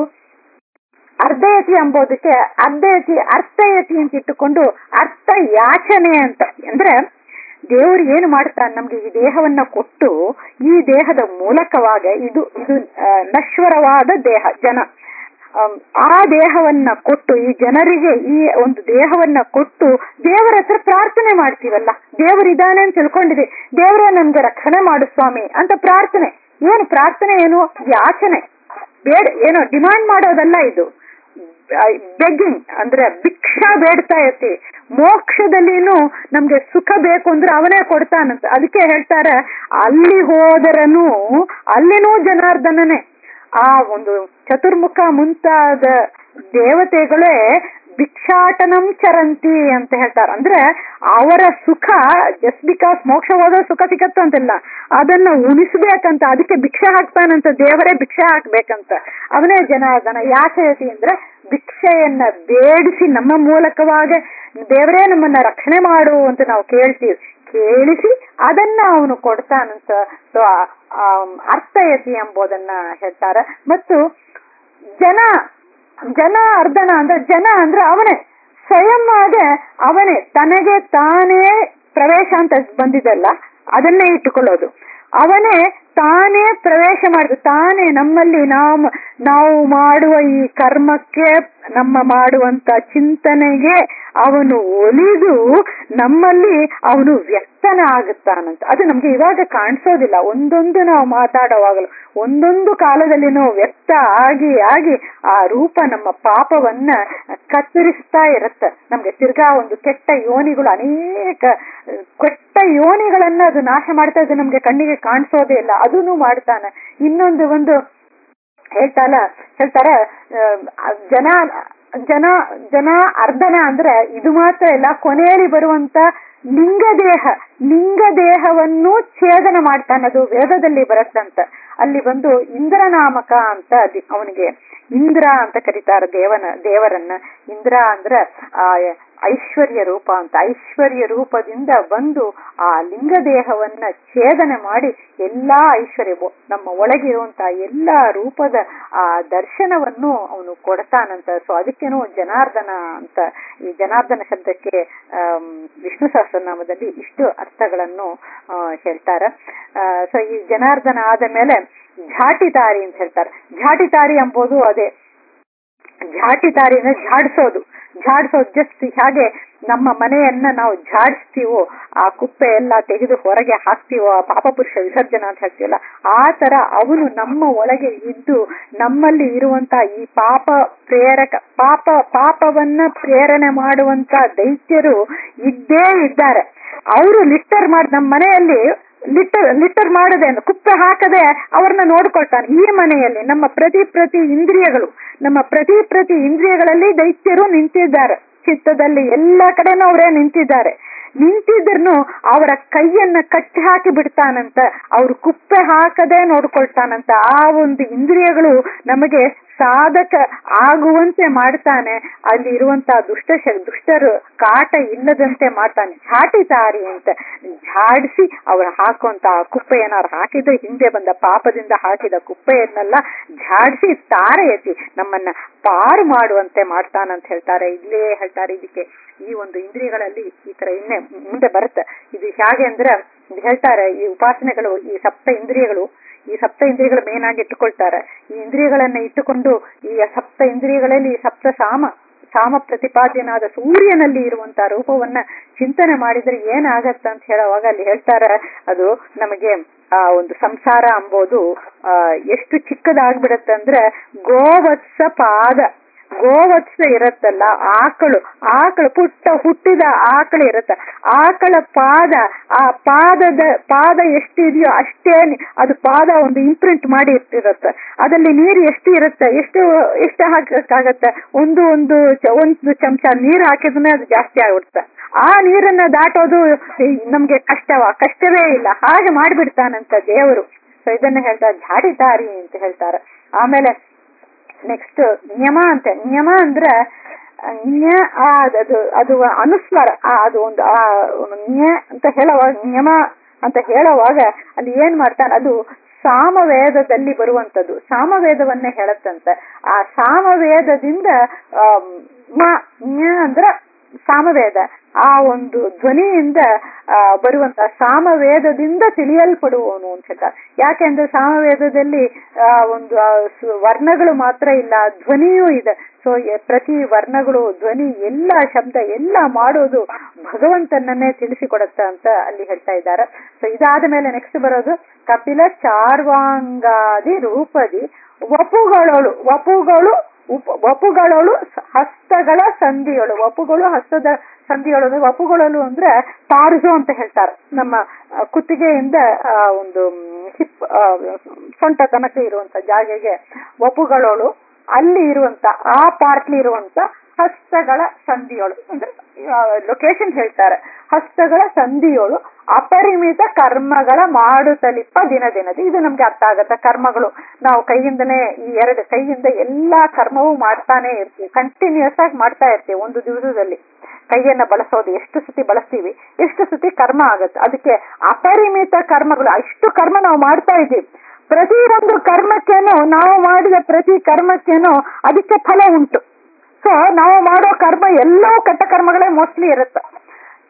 S1: ಅರ್ಧಯತಿ ಎಂಬುದಕ್ಕೆ ಅರ್ಧಯತಿ ಅರ್ಥಯತಿ ಅಂತ ಇಟ್ಟುಕೊಂಡು ಅರ್ಥ ಯಾಚನೆ ಅಂತ ಅಂದ್ರೆ ದೇವರು ಏನು ಮಾಡ್ತಾನೆ ನಮ್ಗೆ ಈ ದೇಹವನ್ನ ಕೊಟ್ಟು ಈ ದೇಹದ ಮೂಲಕವಾಗ ಇದು ಇದು ಆ, ನಶ್ವರವಾದ ದೇಹ ಜನ ಆಮ್, ಆ ದೇಹವನ್ನ ಕೊಟ್ಟು ಈ ಜನರಿಗೆ ಈ ಒಂದು ದೇಹವನ್ನ ಕೊಟ್ಟು ದೇವರ ಹತ್ರ ಪ್ರಾರ್ಥನೆ ಮಾಡ್ತೀವಲ್ಲ ದೇವರಿದ್ದಾನೆ ಅಂತ ತಿಳ್ಕೊಂಡಿದೆ ದೇವರೇ ನನ್ಗೆ ರಕ್ಷಣೆ ಮಾಡು ಸ್ವಾಮಿ ಅಂತ ಪ್ರಾರ್ಥನೆ ಏನು ಪ್ರಾರ್ಥನೆ ಏನು ಯಾಚನೆ ಬೇಡ ಏನೋ ಡಿಮಾಂಡ್ ಮಾಡೋದಲ್ಲ ಇದು ಬೆಗ್ಗಿಂಗ್ ಅಂದ್ರೆ ಭಿಕ್ಷಾ ಬೇಡ್ತಾ ಇರ್ತೀವಿ ಮೋಕ್ಷದಲ್ಲಿನೂ ನಮ್ಗೆ ಸುಖ ಬೇಕು ಅಂದ್ರೆ ಅವನೇ ಕೊಡ್ತಾನಂತ ಅದಕ್ಕೆ ಹೇಳ್ತಾರೆ ಅಲ್ಲಿ ಹೋದರನು ಅಲ್ಲಿನೂ ಜನಾರ್ದನನೇ ಆ ಒಂದು ಚತುರ್ಮುಖ ಮುಂತಾದ ದೇವತೆಗಳೇ ಭಿಕ್ಷಾಟನಂ ಚರಂತಿ ಅಂತ ಹೇಳ್ತಾರೆ ಅಂದ್ರೆ ಅವರ ಸುಖ ಜಸ್ಟ್ ಬಿಕಾಸ್ ಮೋಕ್ಷ ಹೋದ ಸುಖ ಸಿಗತ್ತಂತಿಲ್ಲ ಅದನ್ನ ಉಳಿಸ್ಬೇಕಂತ ಅದಕ್ಕೆ ಭಿಕ್ಷೆ ಹಾಕ್ತಾನಂತ ದೇವರೇ ಭಿಕ್ಷೆ ಹಾಕ್ಬೇಕಂತ ಅವನೇ ಜನಾರ್ದನ ಯಾಚಯತಿ ಅಂದ್ರೆ ಭಿಕ್ಷೆಯನ್ನ ಬೇಡಿಸಿ ನಮ್ಮ ಮೂಲಕವಾಗ ದೇವರೇ ನಮ್ಮನ್ನ ರಕ್ಷಣೆ ಮಾಡು ಅಂತ ನಾವು ಕೇಳ್ತೀವಿ ಕೇಳಿಸಿ ಅದನ್ನ ಅವನು ಕೊಡ್ತಾನಂತ ಸೊ ಅರ್ಥಯತಿ ಎಂಬುದನ್ನ ಹೇಳ್ತಾರೆ ಮತ್ತು ಜನ ಜನ ಅರ್ಧನ ಅಂದ್ರೆ ಜನ ಅಂದ್ರೆ ಅವನೇ ಸ್ವಯಂ ಆಗ ಅವನೇ ತನಗೆ ತಾನೇ ಪ್ರವೇಶ ಅಂತ ಬಂದಿದಲ್ಲ ಅದನ್ನೇ ಇಟ್ಟುಕೊಳ್ಳೋದು ಅವನೇ ತಾನೇ ಪ್ರವೇಶ ಮಾಡಿದ ತಾನೇ ನಮ್ಮಲ್ಲಿ ನಾವು ನಾವು ಮಾಡುವ ಈ ಕರ್ಮಕ್ಕೆ ನಮ್ಮ ಮಾಡುವಂತ ಚಿಂತನೆಗೆ ಅವನು ಒಲಿದು ನಮ್ಮಲ್ಲಿ ಅವನು ವ್ಯಕ್ತನ ಆಗುತ್ತಾನಂತ ಅದು ನಮ್ಗೆ ಇವಾಗ ಕಾಣಿಸೋದಿಲ್ಲ ಒಂದೊಂದು ನಾವು ಮಾತಾಡುವಾಗಲೂ ಒಂದೊಂದು ಕಾಲದಲ್ಲಿ ನಾವು ವ್ಯಕ್ತ ಆಗಿ ಆಗಿ ಆ ರೂಪ ನಮ್ಮ ಪಾಪವನ್ನ ಕತ್ತರಿಸ್ತಾ ಇರುತ್ತೆ ನಮ್ಗೆ ತಿರ್ಗಾ ಒಂದು ಕೆಟ್ಟ ಯೋನಿಗಳು ಅನೇಕ ಕೆಟ್ಟ ಯೋನಿಗಳನ್ನ ಅದು ನಾಶ ಮಾಡ್ತಾ ಇದೆ ನಮ್ಗೆ ಕಣ್ಣಿಗೆ ಕಾಣಿಸೋದೇ ಇಲ್ಲ ಅದನ್ನು ಮಾಡ್ತಾನೆ ಇನ್ನೊಂದು ಒಂದು ಹೇಳ್ತಾರ ಹೇಳ್ತಾರ ಜನ ಜನ ಜನ ಅರ್ಧನ ಅಂದ್ರೆ ಇದು ಮಾತ್ರ ಇಲ್ಲ ಕೊನೆಯಲ್ಲಿ ಬರುವಂತ ಲಿಂಗದೇಹ ಲಿಂಗದೇಹವನ್ನು ಛೇದನ ಮಾಡ್ತಾನದು ವೇದದಲ್ಲಿ ಬರುತ್ತಂತ ಅಲ್ಲಿ ಬಂದು ಇಂದ್ರನಾಮಕ ಅಂತ ಅವನಿಗೆ ಇಂದ್ರ ಅಂತ ಕರೀತಾರ ದೇವನ ದೇವರನ್ನ ಇಂದ್ರ ಅಂದ್ರ ಆ ಐಶ್ವರ್ಯ ರೂಪ ಅಂತ ಐಶ್ವರ್ಯ ರೂಪದಿಂದ ಬಂದು ಆ ಲಿಂಗದೇಹವನ್ನ ಛೇದನೆ ಮಾಡಿ ಎಲ್ಲಾ ಐಶ್ವರ್ಯ ನಮ್ಮ ಒಳಗಿರುವಂತ ಎಲ್ಲಾ ರೂಪದ ಆ ದರ್ಶನವನ್ನು ಅವನು ಕೊಡ್ತಾನಂತ ಸೊ ಅದಕ್ಕೇನು ಜನಾರ್ದನ ಅಂತ ಈ ಜನಾರ್ದನ ಶಬ್ದಕ್ಕೆ ವಿಷ್ಣು ಸಹಸ್ರನಾಮದಲ್ಲಿ ಇಷ್ಟು ಅರ್ಥಗಳನ್ನು ಹೇಳ್ತಾರ ಸೊ ಈ ಜನಾರ್ದನ ಆದ ಮೇಲೆ ಝಾಟಿತಾರಿ ಅಂತ ಹೇಳ್ತಾರೆ ಝಾಟಿತಾರಿ ಎಂಬುದು ಅದೇ ಝಾಟಿತಾರಿ ಅಂದ್ರೆ ಝಾಡಿಸೋದು ಝಾಡಿಸೋದು ಜಸ್ಟ್ ಹಾಗೆ ನಮ್ಮ ಮನೆಯನ್ನ ನಾವು ಝಾಡಿಸ್ತೀವೋ ಆ ಕುಪ್ಪೆ ಎಲ್ಲ ತೆಗೆದು ಹೊರಗೆ ಹಾಕ್ತೀವೋ ಆ ಪಾಪಪುರುಷ ವಿಸರ್ಜನ ಅಂತ ಹೇಳ್ತೀವಲ್ಲ ಆ ತರ ಅವನು ನಮ್ಮ ಒಳಗೆ ಇದ್ದು ನಮ್ಮಲ್ಲಿ ಇರುವಂತ ಈ ಪಾಪ ಪ್ರೇರಕ ಪಾಪ ಪಾಪವನ್ನ ಪ್ರೇರಣೆ ಮಾಡುವಂತ ದೈತ್ಯರು ಇದ್ದೇ ಇದ್ದಾರೆ ಅವರು ಲಿಸ್ಟರ್ ಮಾಡಿ ನಮ್ಮ ಮನೆಯಲ್ಲಿ ಲಿಟರ್ ಲಿಟರ್ ಮಾಡದೆ ಕುಪ್ಪೆ ಹಾಕದೆ ಅವ್ರನ್ನ ನೋಡ್ಕೊಳ್ತಾನೆ ಈ ಮನೆಯಲ್ಲಿ ನಮ್ಮ ಪ್ರತಿ ಪ್ರತಿ ಇಂದ್ರಿಯಗಳು ನಮ್ಮ ಪ್ರತಿ ಪ್ರತಿ ಇಂದ್ರಿಯಗಳಲ್ಲಿ ದೈತ್ಯರು ನಿಂತಿದ್ದಾರೆ ಚಿತ್ತದಲ್ಲಿ ಎಲ್ಲ ಕಡೆನೂ ಅವರೇ ನಿಂತಿದ್ದಾರೆ ನಿಂತಿದ್ರು ಅವರ ಕೈಯನ್ನ ಕಟ್ಟಿ ಹಾಕಿ ಬಿಡ್ತಾನಂತ ಅವ್ರು ಕುಪ್ಪೆ ಹಾಕದೆ ನೋಡ್ಕೊಳ್ತಾನಂತ ಆ ಒಂದು ಇಂದ್ರಿಯಗಳು ನಮಗೆ ಸಾಧಕ ಆಗುವಂತೆ ಮಾಡ್ತಾನೆ ಅಲ್ಲಿ ಇರುವಂತಹ ದುಷ್ಟ ದುಷ್ಟರು ಕಾಟ ಇಲ್ಲದಂತೆ ಮಾಡ್ತಾನೆ ಝಾಟಿತಾರಿ ಅಂತ ಝಾಡಿಸಿ ಅವ್ರು ಹಾಕುವಂತ ಕುಪ್ಪೆ ಏನಾರು ಹಾಕಿದ್ರೆ ಹಿಂದೆ ಬಂದ ಪಾಪದಿಂದ ಹಾಕಿದ ಕುಪ್ಪೆಯನ್ನೆಲ್ಲ ಝಾಡಿಸಿ ತಾರೆ ಎತ್ತಿ ನಮ್ಮನ್ನ ಪಾರು ಮಾಡುವಂತೆ ಮಾಡ್ತಾನಂತ ಹೇಳ್ತಾರೆ ಇಲ್ಲೇ ಹೇಳ್ತಾರೆ ಇದಕ್ಕೆ ಈ ಒಂದು ಇಂದ್ರಿಯಗಳಲ್ಲಿ ಈ ತರ ಇನ್ನೇ ಮುಂದೆ ಬರುತ್ತೆ ಇದು ಹೇಗೆ ಅಂದ್ರೆ ಹೇಳ್ತಾರೆ ಈ ಉಪಾಸನೆಗಳು ಈ ಸಪ್ತ ಇಂದ್ರಿಯಗಳು ಈ ಸಪ್ತ ಇಂದ್ರಿಯಗಳು ಮೇನ್ ಆಗಿ ಇಟ್ಟುಕೊಳ್ತಾರೆ ಈ ಇಂದ್ರಿಯಗಳನ್ನ ಇಟ್ಟುಕೊಂಡು ಈ ಸಪ್ತ ಇಂದ್ರಿಯಗಳಲ್ಲಿ ಸಪ್ತ ಸಾಮ ಸಾಮ ಪ್ರತಿಪಾದ್ಯನಾದ ಸೂರ್ಯನಲ್ಲಿ ಇರುವಂತಹ ರೂಪವನ್ನ ಚಿಂತನೆ ಮಾಡಿದ್ರೆ ಏನಾಗತ್ತ ಅಂತ ಹೇಳುವಾಗ ಅಲ್ಲಿ ಹೇಳ್ತಾರೆ ಅದು ನಮಗೆ ಆ ಒಂದು ಸಂಸಾರ ಅಂಬೋದು ಆ ಎಷ್ಟು ಚಿಕ್ಕದಾಗ್ಬಿಡತ್ತೆ ಅಂದ್ರೆ ಗೋವತ್ಸ ಪಾದ ಗೋವತ್ಸ ಇರತ್ತಲ್ಲ ಆಕಳು ಆಕಳು ಪುಟ್ಟ ಹುಟ್ಟಿದ ಆಕಳು ಇರತ್ತ ಆಕಳ ಪಾದ ಆ ಪಾದದ ಪಾದ ಎಷ್ಟಿದೆಯೋ ಅಷ್ಟೇ ಅದು ಪಾದ ಒಂದು ಇಂಪ್ರಿಂಟ್ ಮಾಡಿ ಇಟ್ಟಿರತ್ತೆ ಅದಲ್ಲಿ ನೀರು ಎಷ್ಟು ಇರುತ್ತೆ ಎಷ್ಟು ಎಷ್ಟು ಹಾಕಕ್ಕಾಗತ್ತೆ ಒಂದು ಒಂದು ಒಂದು ಚಮಚ ನೀರು ಹಾಕಿದ್ರೆ ಅದು ಜಾಸ್ತಿ ಆಗ್ಬಿಡುತ್ತೆ ಆ ನೀರನ್ನ ದಾಟೋದು ನಮ್ಗೆ ಕಷ್ಟವ ಕಷ್ಟವೇ ಇಲ್ಲ ಹಾಗೆ ಮಾಡ್ಬಿಡ್ತಾನಂತ ದೇವರು ಸೊ ಇದನ್ನ ಹೇಳ್ತಾರೆ ಝಾಡಿತಾರಿ ಅಂತ ಹೇಳ್ತಾರೆ ಆಮೇಲೆ ನೆಕ್ಸ್ಟ್ ನಿಯಮ ಅಂತ ನಿಯಮ ಅಂದ್ರೆ ನ್ಯ ಅದು ಅದು ಅನುಸ್ವಾರ ಅದು ಒಂದು ಆ ನ್ಯ ಅಂತ ಹೇಳುವಾಗ ನಿಯಮ ಅಂತ ಹೇಳುವಾಗ ಅಲ್ಲಿ ಏನ್ ಮಾಡ್ತಾನೆ ಅದು ಸಾಮವೇದದಲ್ಲಿ ಬರುವಂತದ್ದು ಸಾಮವೇದವನ್ನೇ ಹೇಳತ್ತಂತೆ ಆ ಸಾಮವೇದದಿಂದ ನ್ಯ ಅಂದ್ರ ಸಾಮವೇದ ಆ ಒಂದು ಧ್ವನಿಯಿಂದ ಬರುವಂತ ಸಾಮವೇದದಿಂದ ತಿಳಿಯಲ್ಪಡುವವನು ಅಂತ ಹೇಳ್ತಾರೆ ಯಾಕೆಂದ್ರೆ ಸಾಮವೇದದಲ್ಲಿ ಆ ಒಂದು ವರ್ಣಗಳು ಮಾತ್ರ ಇಲ್ಲ ಧ್ವನಿಯೂ ಇದೆ ಸೊ ಪ್ರತಿ ವರ್ಣಗಳು ಧ್ವನಿ ಎಲ್ಲ ಶಬ್ದ ಎಲ್ಲ ಮಾಡೋದು ಭಗವಂತನನ್ನೇ ತಿಳಿಸಿಕೊಡತ್ತ ಅಂತ ಅಲ್ಲಿ ಹೇಳ್ತಾ ಇದ್ದಾರೆ ಸೊ ಇದಾದ ಮೇಲೆ ನೆಕ್ಸ್ಟ್ ಬರೋದು ಕಪಿಲ ಚಾರ್ವಾಂಗಾದಿ ರೂಪದಿ ವಪುಗಳಳು ವಪುಗಳು ಉಪ ವಪುಗಳಳು ಹಸ್ತಗಳ ಸಂಧಿಗಳು ವಪುಗಳು ಹಸ್ತದ ಸಂಧಿಗಳು ವಪುಗಳಲು ಅಂದ್ರೆ ತಾರುಸು ಅಂತ ಹೇಳ್ತಾರೆ ನಮ್ಮ ಕುತ್ತಿಗೆಯಿಂದ ಒಂದು ಹಿಪ್ ಸೊಂಟ ತನಕ ಇರುವಂತ ಜಾಗೆಗೆ ವಪುಗಳಳು ಅಲ್ಲಿ ಇರುವಂತ ಆ ಪಾರ್ಟ್ಲಿ ಇರುವಂತ ಹಸ್ತಗಳ ಸಂಧಿಯೊಳು ಅಂದ್ರೆ ಲೊಕೇಶನ್ ಹೇಳ್ತಾರೆ ಹಸ್ತಗಳ ಸಂಧಿಯೊಳು ಅಪರಿಮಿತ ಕರ್ಮಗಳ ಮಾಡುತ್ತಲಿಪ್ಪ ದಿನ ದಿನದ ಇದು ನಮ್ಗೆ ಅರ್ಥ ಆಗತ್ತೆ ಕರ್ಮಗಳು ನಾವು ಕೈಯಿಂದನೇ ಈ ಎರಡು ಕೈಯಿಂದ ಎಲ್ಲಾ ಕರ್ಮವೂ ಮಾಡ್ತಾನೆ ಇರ್ತೀವಿ ಕಂಟಿನ್ಯೂಸ್ ಆಗಿ ಮಾಡ್ತಾ ಇರ್ತೀವಿ ಒಂದು ದಿವಸದಲ್ಲಿ ಕೈಯನ್ನ ಬಳಸೋದು ಎಷ್ಟು ಸತಿ ಬಳಸ್ತೀವಿ ಎಷ್ಟು ಸತಿ ಕರ್ಮ ಆಗತ್ತೆ ಅದಕ್ಕೆ ಅಪರಿಮಿತ ಕರ್ಮಗಳು ಅಷ್ಟು ಕರ್ಮ ನಾವು ಮಾಡ್ತಾ ಇದ್ದೀವಿ ಪ್ರತಿ ಒಂದು ಕರ್ಮಕ್ಕೇನು ನಾವು ಮಾಡಿದ ಪ್ರತಿ ಕರ್ಮಕ್ಕೇನು ಅದಕ್ಕೆ ಫಲ ಉಂಟು ಸೊ ನಾವು ಮಾಡೋ ಕರ್ಮ ಎಲ್ಲವೂ ಕೆಟ್ಟ ಕರ್ಮಗಳೇ ಮೋಸ್ಟ್ಲಿ ಇರುತ್ತೆ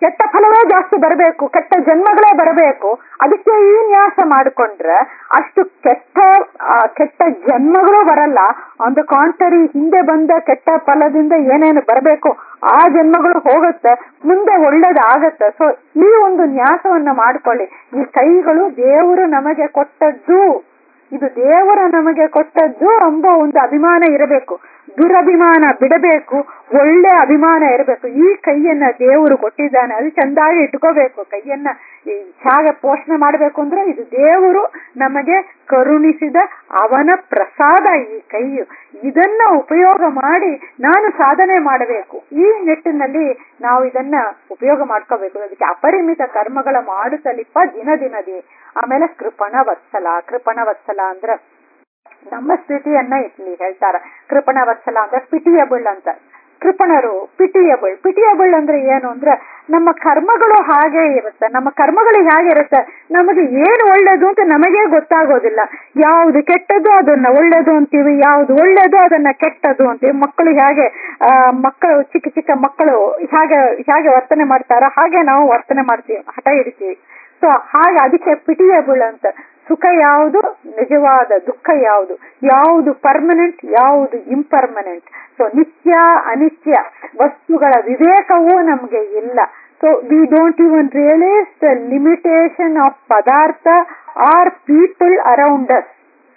S1: ಕೆಟ್ಟ ಫಲವೇ ಜಾಸ್ತಿ ಬರಬೇಕು ಕೆಟ್ಟ ಜನ್ಮಗಳೇ ಬರಬೇಕು ಅದಕ್ಕೆ ಈ ನ್ಯಾಸ ಮಾಡಿಕೊಂಡ್ರೆ ಅಷ್ಟು ಕೆಟ್ಟ ಆ, ಕೆಟ್ಟ ಜನ್ಮಗಳು ಬರಲ್ಲ ಆನ್ ದ ಕಾಂಟ್ರರಿ ಹಿಂದೆ ಬಂದ ಕೆಟ್ಟ ಫಲದಿಂದ ಏನೇನು ಬರಬೇಕು ಆ ಜನ್ಮಗಳು ಹೋಗುತ್ತೆ ಮುಂದೆ ಒಳ್ಳೇದಾಗತ್ತೆ ಸೊ ಈ ಒಂದು ನ್ಯಾಸವನ್ನ ಮಾಡ್ಕೊಳ್ಳಿ ಈ ಕೈಗಳು ದೇವರು ನಮಗೆ ಕೊಟ್ಟದ್ದು ಇದು ದೇವರ ನಮಗೆ ಕೊಟ್ಟದ್ದು ಎಂಬ ಒಂದು ಅಭಿಮಾನ ಇರಬೇಕು ದುರಭಿಮಾನ ಬಿಡಬೇಕು ಒಳ್ಳೆ ಅಭಿಮಾನ ಇರಬೇಕು ಈ ಕೈಯನ್ನ ದೇವರು ಕೊಟ್ಟಿದ್ದಾನೆ ಅದು ಚಂದಾಗಿ ಇಟ್ಕೋಬೇಕು ಕೈಯನ್ನ ಈ ಹೇಗೆ ಪೋಷಣೆ ಮಾಡಬೇಕು ಅಂದ್ರೆ ಇದು ದೇವರು ನಮಗೆ ಕರುಣಿಸಿದ ಅವನ ಪ್ರಸಾದ ಈ ಕೈಯು ಇದನ್ನ ಉಪಯೋಗ ಮಾಡಿ ನಾನು ಸಾಧನೆ ಮಾಡಬೇಕು ಈ ನಿಟ್ಟಿನಲ್ಲಿ ನಾವು ಇದನ್ನ ಉಪಯೋಗ ಮಾಡ್ಕೋಬೇಕು ಅದಕ್ಕೆ ಅಪರಿಮಿತ ಕರ್ಮಗಳ ಮಾಡುತ್ತಲಿಪ್ಪ ದಿನ ದಿನದಿ ಆಮೇಲೆ ಕೃಪಣ ವತ್ಸಲ ಕೃಪಣ ವತ್ಸಲ ಅಂದ್ರೆ ನಮ್ಮ ಸ್ಥಿತಿಯನ್ನ ಇಲ್ಲಿ ಹೇಳ್ತಾರ ಕೃಪಣ ವತ್ಸಲ ಅಂದ್ರೆ ಪಿಟಿಯಬಲ್ ಅಂತ ಕೃಪಣರು ಪಿಟಿಯಬಲ್ ಪಿಟಿಯಬಲ್ ಅಂದ್ರೆ ಏನು ಅಂದ್ರೆ ನಮ್ಮ ಕರ್ಮಗಳು ಹಾಗೆ ಇರುತ್ತೆ ನಮ್ಮ ಕರ್ಮಗಳು ಹೇಗೆ ಇರುತ್ತೆ ನಮಗೆ ಏನು ಒಳ್ಳೇದು ಅಂತ ನಮಗೆ ಗೊತ್ತಾಗೋದಿಲ್ಲ ಯಾವುದು ಕೆಟ್ಟದ್ದು ಅದನ್ನ ಒಳ್ಳೇದು ಅಂತೀವಿ ಯಾವುದು ಒಳ್ಳೇದು ಅದನ್ನ ಕೆಟ್ಟದ್ದು ಅಂತೀವಿ ಮಕ್ಕಳು ಹೇಗೆ ಆ, ಮಕ್ಕಳು ಚಿಕ್ಕ ಚಿಕ್ಕ ಮಕ್ಕಳು ಹೇಗೆ ಹೇಗೆ ವರ್ತನೆ ಮಾಡ್ತಾರ ಹಾಗೆ ನಾವು ವರ್ತನೆ ಮಾಡ್ತೀವಿ ಹಠ ಹಿಡಿತೀವಿ ಸೊ ಹಾಗೆ ಅದಕ್ಕೆ ಪಿಟಿಯಬಲ್ ಅಂತ ಸುಖ ಯಾವುದು ನಿಜವಾದ ದುಃಖ ಯಾವುದು ಯಾವುದು ಪರ್ಮನೆಂಟ್ ಯಾವುದು ಇಂಪರ್ಮನೆಂಟ್ ಸೊ ನಿತ್ಯ ಅನಿತ್ಯ ವಸ್ತುಗಳ ವಿವೇಕವೂ ನಮಗೆ ಇಲ್ಲ so we don't even realise the limitation of ಪದಾರ್ಥ are people around us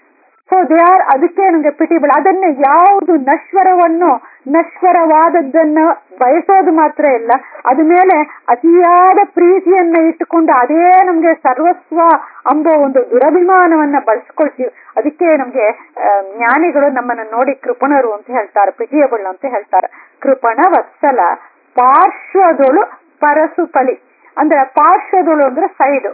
S1: so they are ಅದಕ್ಕೆ ನಮಗೆ ಪಿಟಿಬಲ್ ಅದನ್ನ ಯಾವುದು ನಶ್ವರವನ್ನು ನಶ್ವರವಾದದ್ದನ್ನ ಬಯಸೋದು ಮಾತ್ರ ಇಲ್ಲ ಅದ ಮೇಲೆ ಅತಿಯಾದ ಪ್ರೀತಿಯನ್ನ ಇಟ್ಟುಕೊಂಡು ಅದೇ ನಮ್ಗೆ ಸರ್ವಸ್ವ ಅಂಬೋ ಒಂದು ದುರಭಿಮಾನವನ್ನ ಬಳಸ್ಕೊಳ್ತೀವಿ ಅದಕ್ಕೆ ನಮ್ಗೆ ಆ, ಜ್ಞಾನಿಗಳು ನಮ್ಮನ್ನ ನೋಡಿ ಕೃಪಣರು ಅಂತ ಹೇಳ್ತಾರೆ ಪಿಟಿಯಬಲ್ ಅಂತ ಹೇಳ್ತಾರೆ ಕೃಪಣ ವತ್ಸಲ ಪಾರ್ಶ್ವದೊಳು ಪರಸುಪಲಿ ಅಂದ್ರೆ ಪಾರ್ಶ್ವದೊಳು ಅಂದ್ರೆ ಸೈಡ್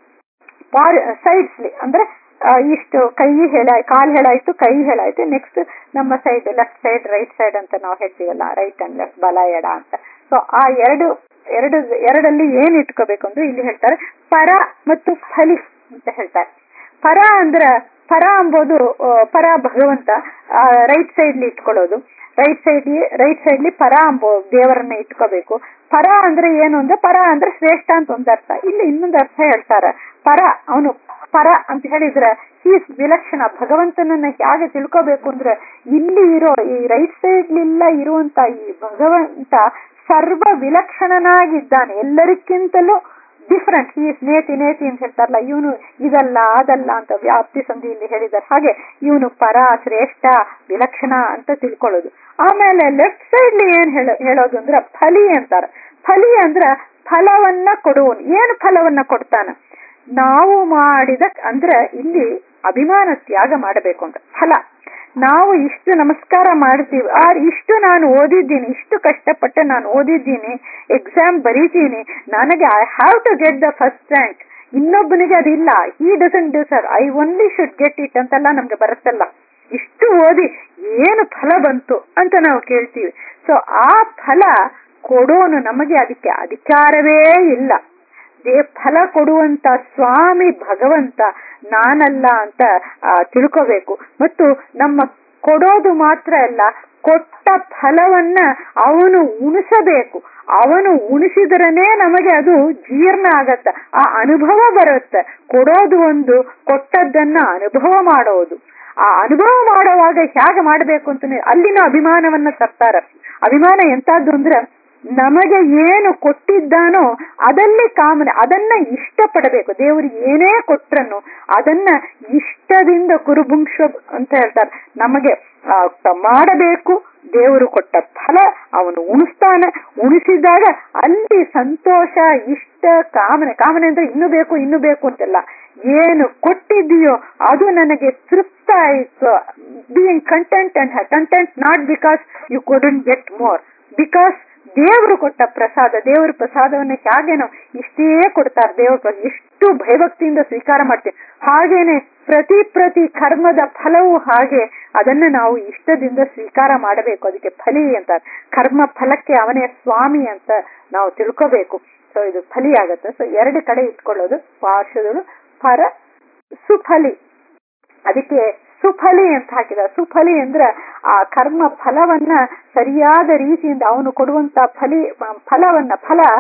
S1: ಸೈಡ್ಸ್ಲಿ ಅಂದ್ರೆ ಆ, ಇಷ್ಟು ಕೈ ಹೆಳ ಕಾಲ್ ಹೆಳಾಯ್ತು ಕೈ ಹೆಳಾಯ್ತು ನೆಕ್ಸ್ಟ್ ನಮ್ಮ side left side right side ಅಂತ ನಾವು ಹೇಳ್ತೀವಲ್ಲ ರೈಟ್ ಅಂಡ್ ಲೆಫ್ಟ್ ಬಲ ಎಡ ಅಂತ ಸೊ ಆ ಎರಡು ಎರಡು ಎರಡಲ್ಲಿ ಏನ್ ಇಟ್ಕೋಬೇಕು ಅಂದ್ರೆ ಇಲ್ಲಿ ಹೇಳ್ತಾರೆ ಪರ ಮತ್ತು ಫಲಿ ಅಂತ ಹೇಳ್ತಾರೆ ಪರ ಅಂದ್ರ ಪರ ಅಂಬೋದು ಆ, ಪರ ಭಗವಂತ ರೈಟ್ ಸೈಡ್ಲಿ ಇಟ್ಕೊಳ್ಳೋದು ರೈಟ್ ಸೈಡ್ ರೈಟ್ ಸೈಡ್ಲಿ ಪರ ಅಂಬೋ ದೇವರನ್ನ ಇಟ್ಕೋಬೇಕು ಪರ ಅಂದ್ರೆ ಏನು ಅಂದ್ರೆ ಪರ ಅಂದ್ರೆ ಶ್ರೇಷ್ಠ ಅಂತ ಒಂದು ಅರ್ಥ ಇಲ್ಲಿ ಇನ್ನೊಂದು ಅರ್ಥ ಹೇಳ್ತಾರೆ ಪರ ಅವನು ಪರ ಅಂತ ಹೇಳಿದ್ರೆ ಈಸ್ ವಿಲಕ್ಷಣ ಭಗವಂತನನ್ನ ಹೇಗೆ ತಿಳ್ಕೋಬೇಕು ಅಂದ್ರೆ ಇಲ್ಲಿ ಇರೋ ಈ ರೈಟ್ ಸೈಡ್ಲಿಲ್ಲ ಇರುವಂತ ಈ ಭಗವಂತ ಸರ್ವ ವಿಲಕ್ಷಣನಾಗಿದ್ದಾನೆ ಎಲ್ಲರಿಗಿಂತಲೂ ಡಿಫ್ರೆಂಟ್ ಈ ನೇತಿ ನೇತಿ ಅಂತ ಹೇಳ್ತಾರಲ್ಲ ಇವನು ಇದಲ್ಲ ಅದಲ್ಲ ಅಂತ ವ್ಯಾಪ್ತಿ ಸಂಧಿಯಲ್ಲಿ ಹೇಳಿದ್ದಾರೆ ಹಾಗೆ ಇವನು ಪರ ಶ್ರೇಷ್ಠ ವಿಲಕ್ಷಣ ಅಂತ ತಿಳ್ಕೊಳ್ಳೋದು ಆಮೇಲೆ ಲೆಫ್ಟ್ ಸೈಡ್ಲಿ ಏನ್ ಹೇಳೋ ಹೇಳೋದು ಅಂದ್ರೆ ಫಲಿ ಅಂತಾರ ಫಲಿ ಅಂದ್ರ ಫಲವನ್ನ ಕೊಡುವನು ಏನು ಫಲವನ್ನ ಕೊಡ್ತಾನ ನಾವು ಮಾಡಿದ ಅಂದ್ರೆ ಇಲ್ಲಿ ಅಭಿಮಾನ ತ್ಯಾಗ ಮಾಡಬೇಕು ಅಂತ ಫಲ ನಾವು ಇಷ್ಟು ನಮಸ್ಕಾರ ಮಾಡ್ತೀವಿ ಆ ಇಷ್ಟು ನಾನು ಓದಿದ್ದೀನಿ ಇಷ್ಟು ಕಷ್ಟಪಟ್ಟು ನಾನು ಓದಿದ್ದೀನಿ ಎಕ್ಸಾಮ್ ಬರೀತೀನಿ ನನಗೆ I have to get the first rank ಇನ್ನೊಬ್ಬನಿಗೆ ಅದಿಲ್ಲ ಈ doesn't do sir I only should get it ಅಂತೆಲ್ಲ ನಮ್ಗೆ ಬರುತ್ತಲ್ಲ ಇಷ್ಟು ಓದಿ ಏನು ಫಲ ಬಂತು ಅಂತ ನಾವು ಕೇಳ್ತೀವಿ ಸೊ ಆ ಫಲ ಕೊಡೋನು ನಮಗೆ ಅದಕ್ಕೆ ಅಧಿಕಾರವೇ ಇಲ್ಲ ದೇ ಫಲ ಕೊಡುವಂತ ಸ್ವಾಮಿ ಭಗವಂತ ನಾನಲ್ಲ ಅಂತ ಆ, ತಿಳ್ಕೋಬೇಕು ಮತ್ತು ನಮ್ಮ ಕೊಡೋದು ಮಾತ್ರ ಅಲ್ಲ ಕೊಟ್ಟ ಫಲವನ್ನ ಅವನು ಉಣಿಸಬೇಕು ಅವನು ಉಣಿಸಿದ್ರನೇ ನಮಗೆ ಅದು ಜೀರ್ಣ ಆಗತ್ತ ಆ ಅನುಭವ ಬರುತ್ತೆ ಕೊಡೋದು ಒಂದು ಕೊಟ್ಟದ್ದನ್ನ ಅನುಭವ ಮಾಡೋದು ಆ ಅನುಭವ ಮಾಡುವಾಗ ಹೇಗೆ ಮಾಡಬೇಕು ಅಂತ ಅಲ್ಲಿನ ಅಭಿಮಾನವನ್ನ ತರ್ತಾರ ಅಭಿಮಾನ ಎಂತದ್ದು ಅಂದ್ರೆ ನಮಗೆ ಏನು ಕೊಟ್ಟಿದ್ದಾನೋ ಅದಲ್ಲಿ ಕಾಮನೆ ಅದನ್ನ ಇಷ್ಟಪಡಬೇಕು ದೇವರು ಏನೇ ಕೊಟ್ರನು ಅದನ್ನ ಇಷ್ಟದಿಂದ ಕುರುಭುಂಕ್ಷ ಅಂತ ಹೇಳ್ತಾರೆ ನಮಗೆ ಆ, ಮಾಡಬೇಕು ದೇವರು ಕೊಟ್ಟ ಫಲ ಅವನು ಉಣಿಸ್ತಾನೆ ಉಣಿಸಿದಾಗ ಅಲ್ಲಿ ಸಂತೋಷ ಇಷ್ಟ ಕಾಮನೆ ಕಾಮನೆ ಅಂದ್ರೆ ಇನ್ನು ಬೇಕು ಇನ್ನು ಬೇಕು ಅಂತೆಲ್ಲ ಏನು ಕೊಟ್ಟಿದೆಯೋ ಅದು ನನಗೆ ತೃಪ್ತ ಆಯ್ತು being content and content not because you couldn't get more because ದೇವರು ಕೊಟ್ಟ ಪ್ರಸಾದ ದೇವರ ಪ್ರಸಾದವನ್ನ ಹೇಗೆ ನಾವು ಇಷ್ಟೇ ಕೊಡ್ತಾರೆ ದೇವ್ರ ಪ್ರ- ಎಷ್ಟು ಭಯಭಕ್ತಿಯಿಂದ ಸ್ವೀಕಾರ ಮಾಡ್ತೀವಿ ಹಾಗೇನೆ ಪ್ರತಿ ಪ್ರತಿ ಕರ್ಮದ ಫಲವು ಹಾಗೆ ಅದನ್ನ ನಾವು ಇಷ್ಟದಿಂದ ಸ್ವೀಕಾರ ಮಾಡಬೇಕು ಅದಕ್ಕೆ ಫಲಿ ಅಂತ ಕರ್ಮ ಫಲಕ್ಕೆ ಅವನೇ ಸ್ವಾಮಿ ಅಂತ ನಾವು ತಿಳ್ಕೋಬೇಕು ಸೊ ಇದು ಫಲಿ ಆಗತ್ತೆ ಸೊ ಎರಡು ಕಡೆ ಇಟ್ಕೊಳ್ಳೋದು ಪಾರ್ಶ್ವದಳು ಪರ ಸುಫಲಿ ಅದಕ್ಕೆ ಸುಫಲಿ ಅಂತ ಹಾಕಿದ ಸುಫಲಿ ಅಂದ್ರೆ ಆ ಕರ್ಮ ಫಲವನ್ನ ಸರಿಯಾದ ರೀತಿಯಿಂದ ಅವನು ಕೊಡುವಂತ ಫಲಿ ಫಲವನ್ನ ಫಲ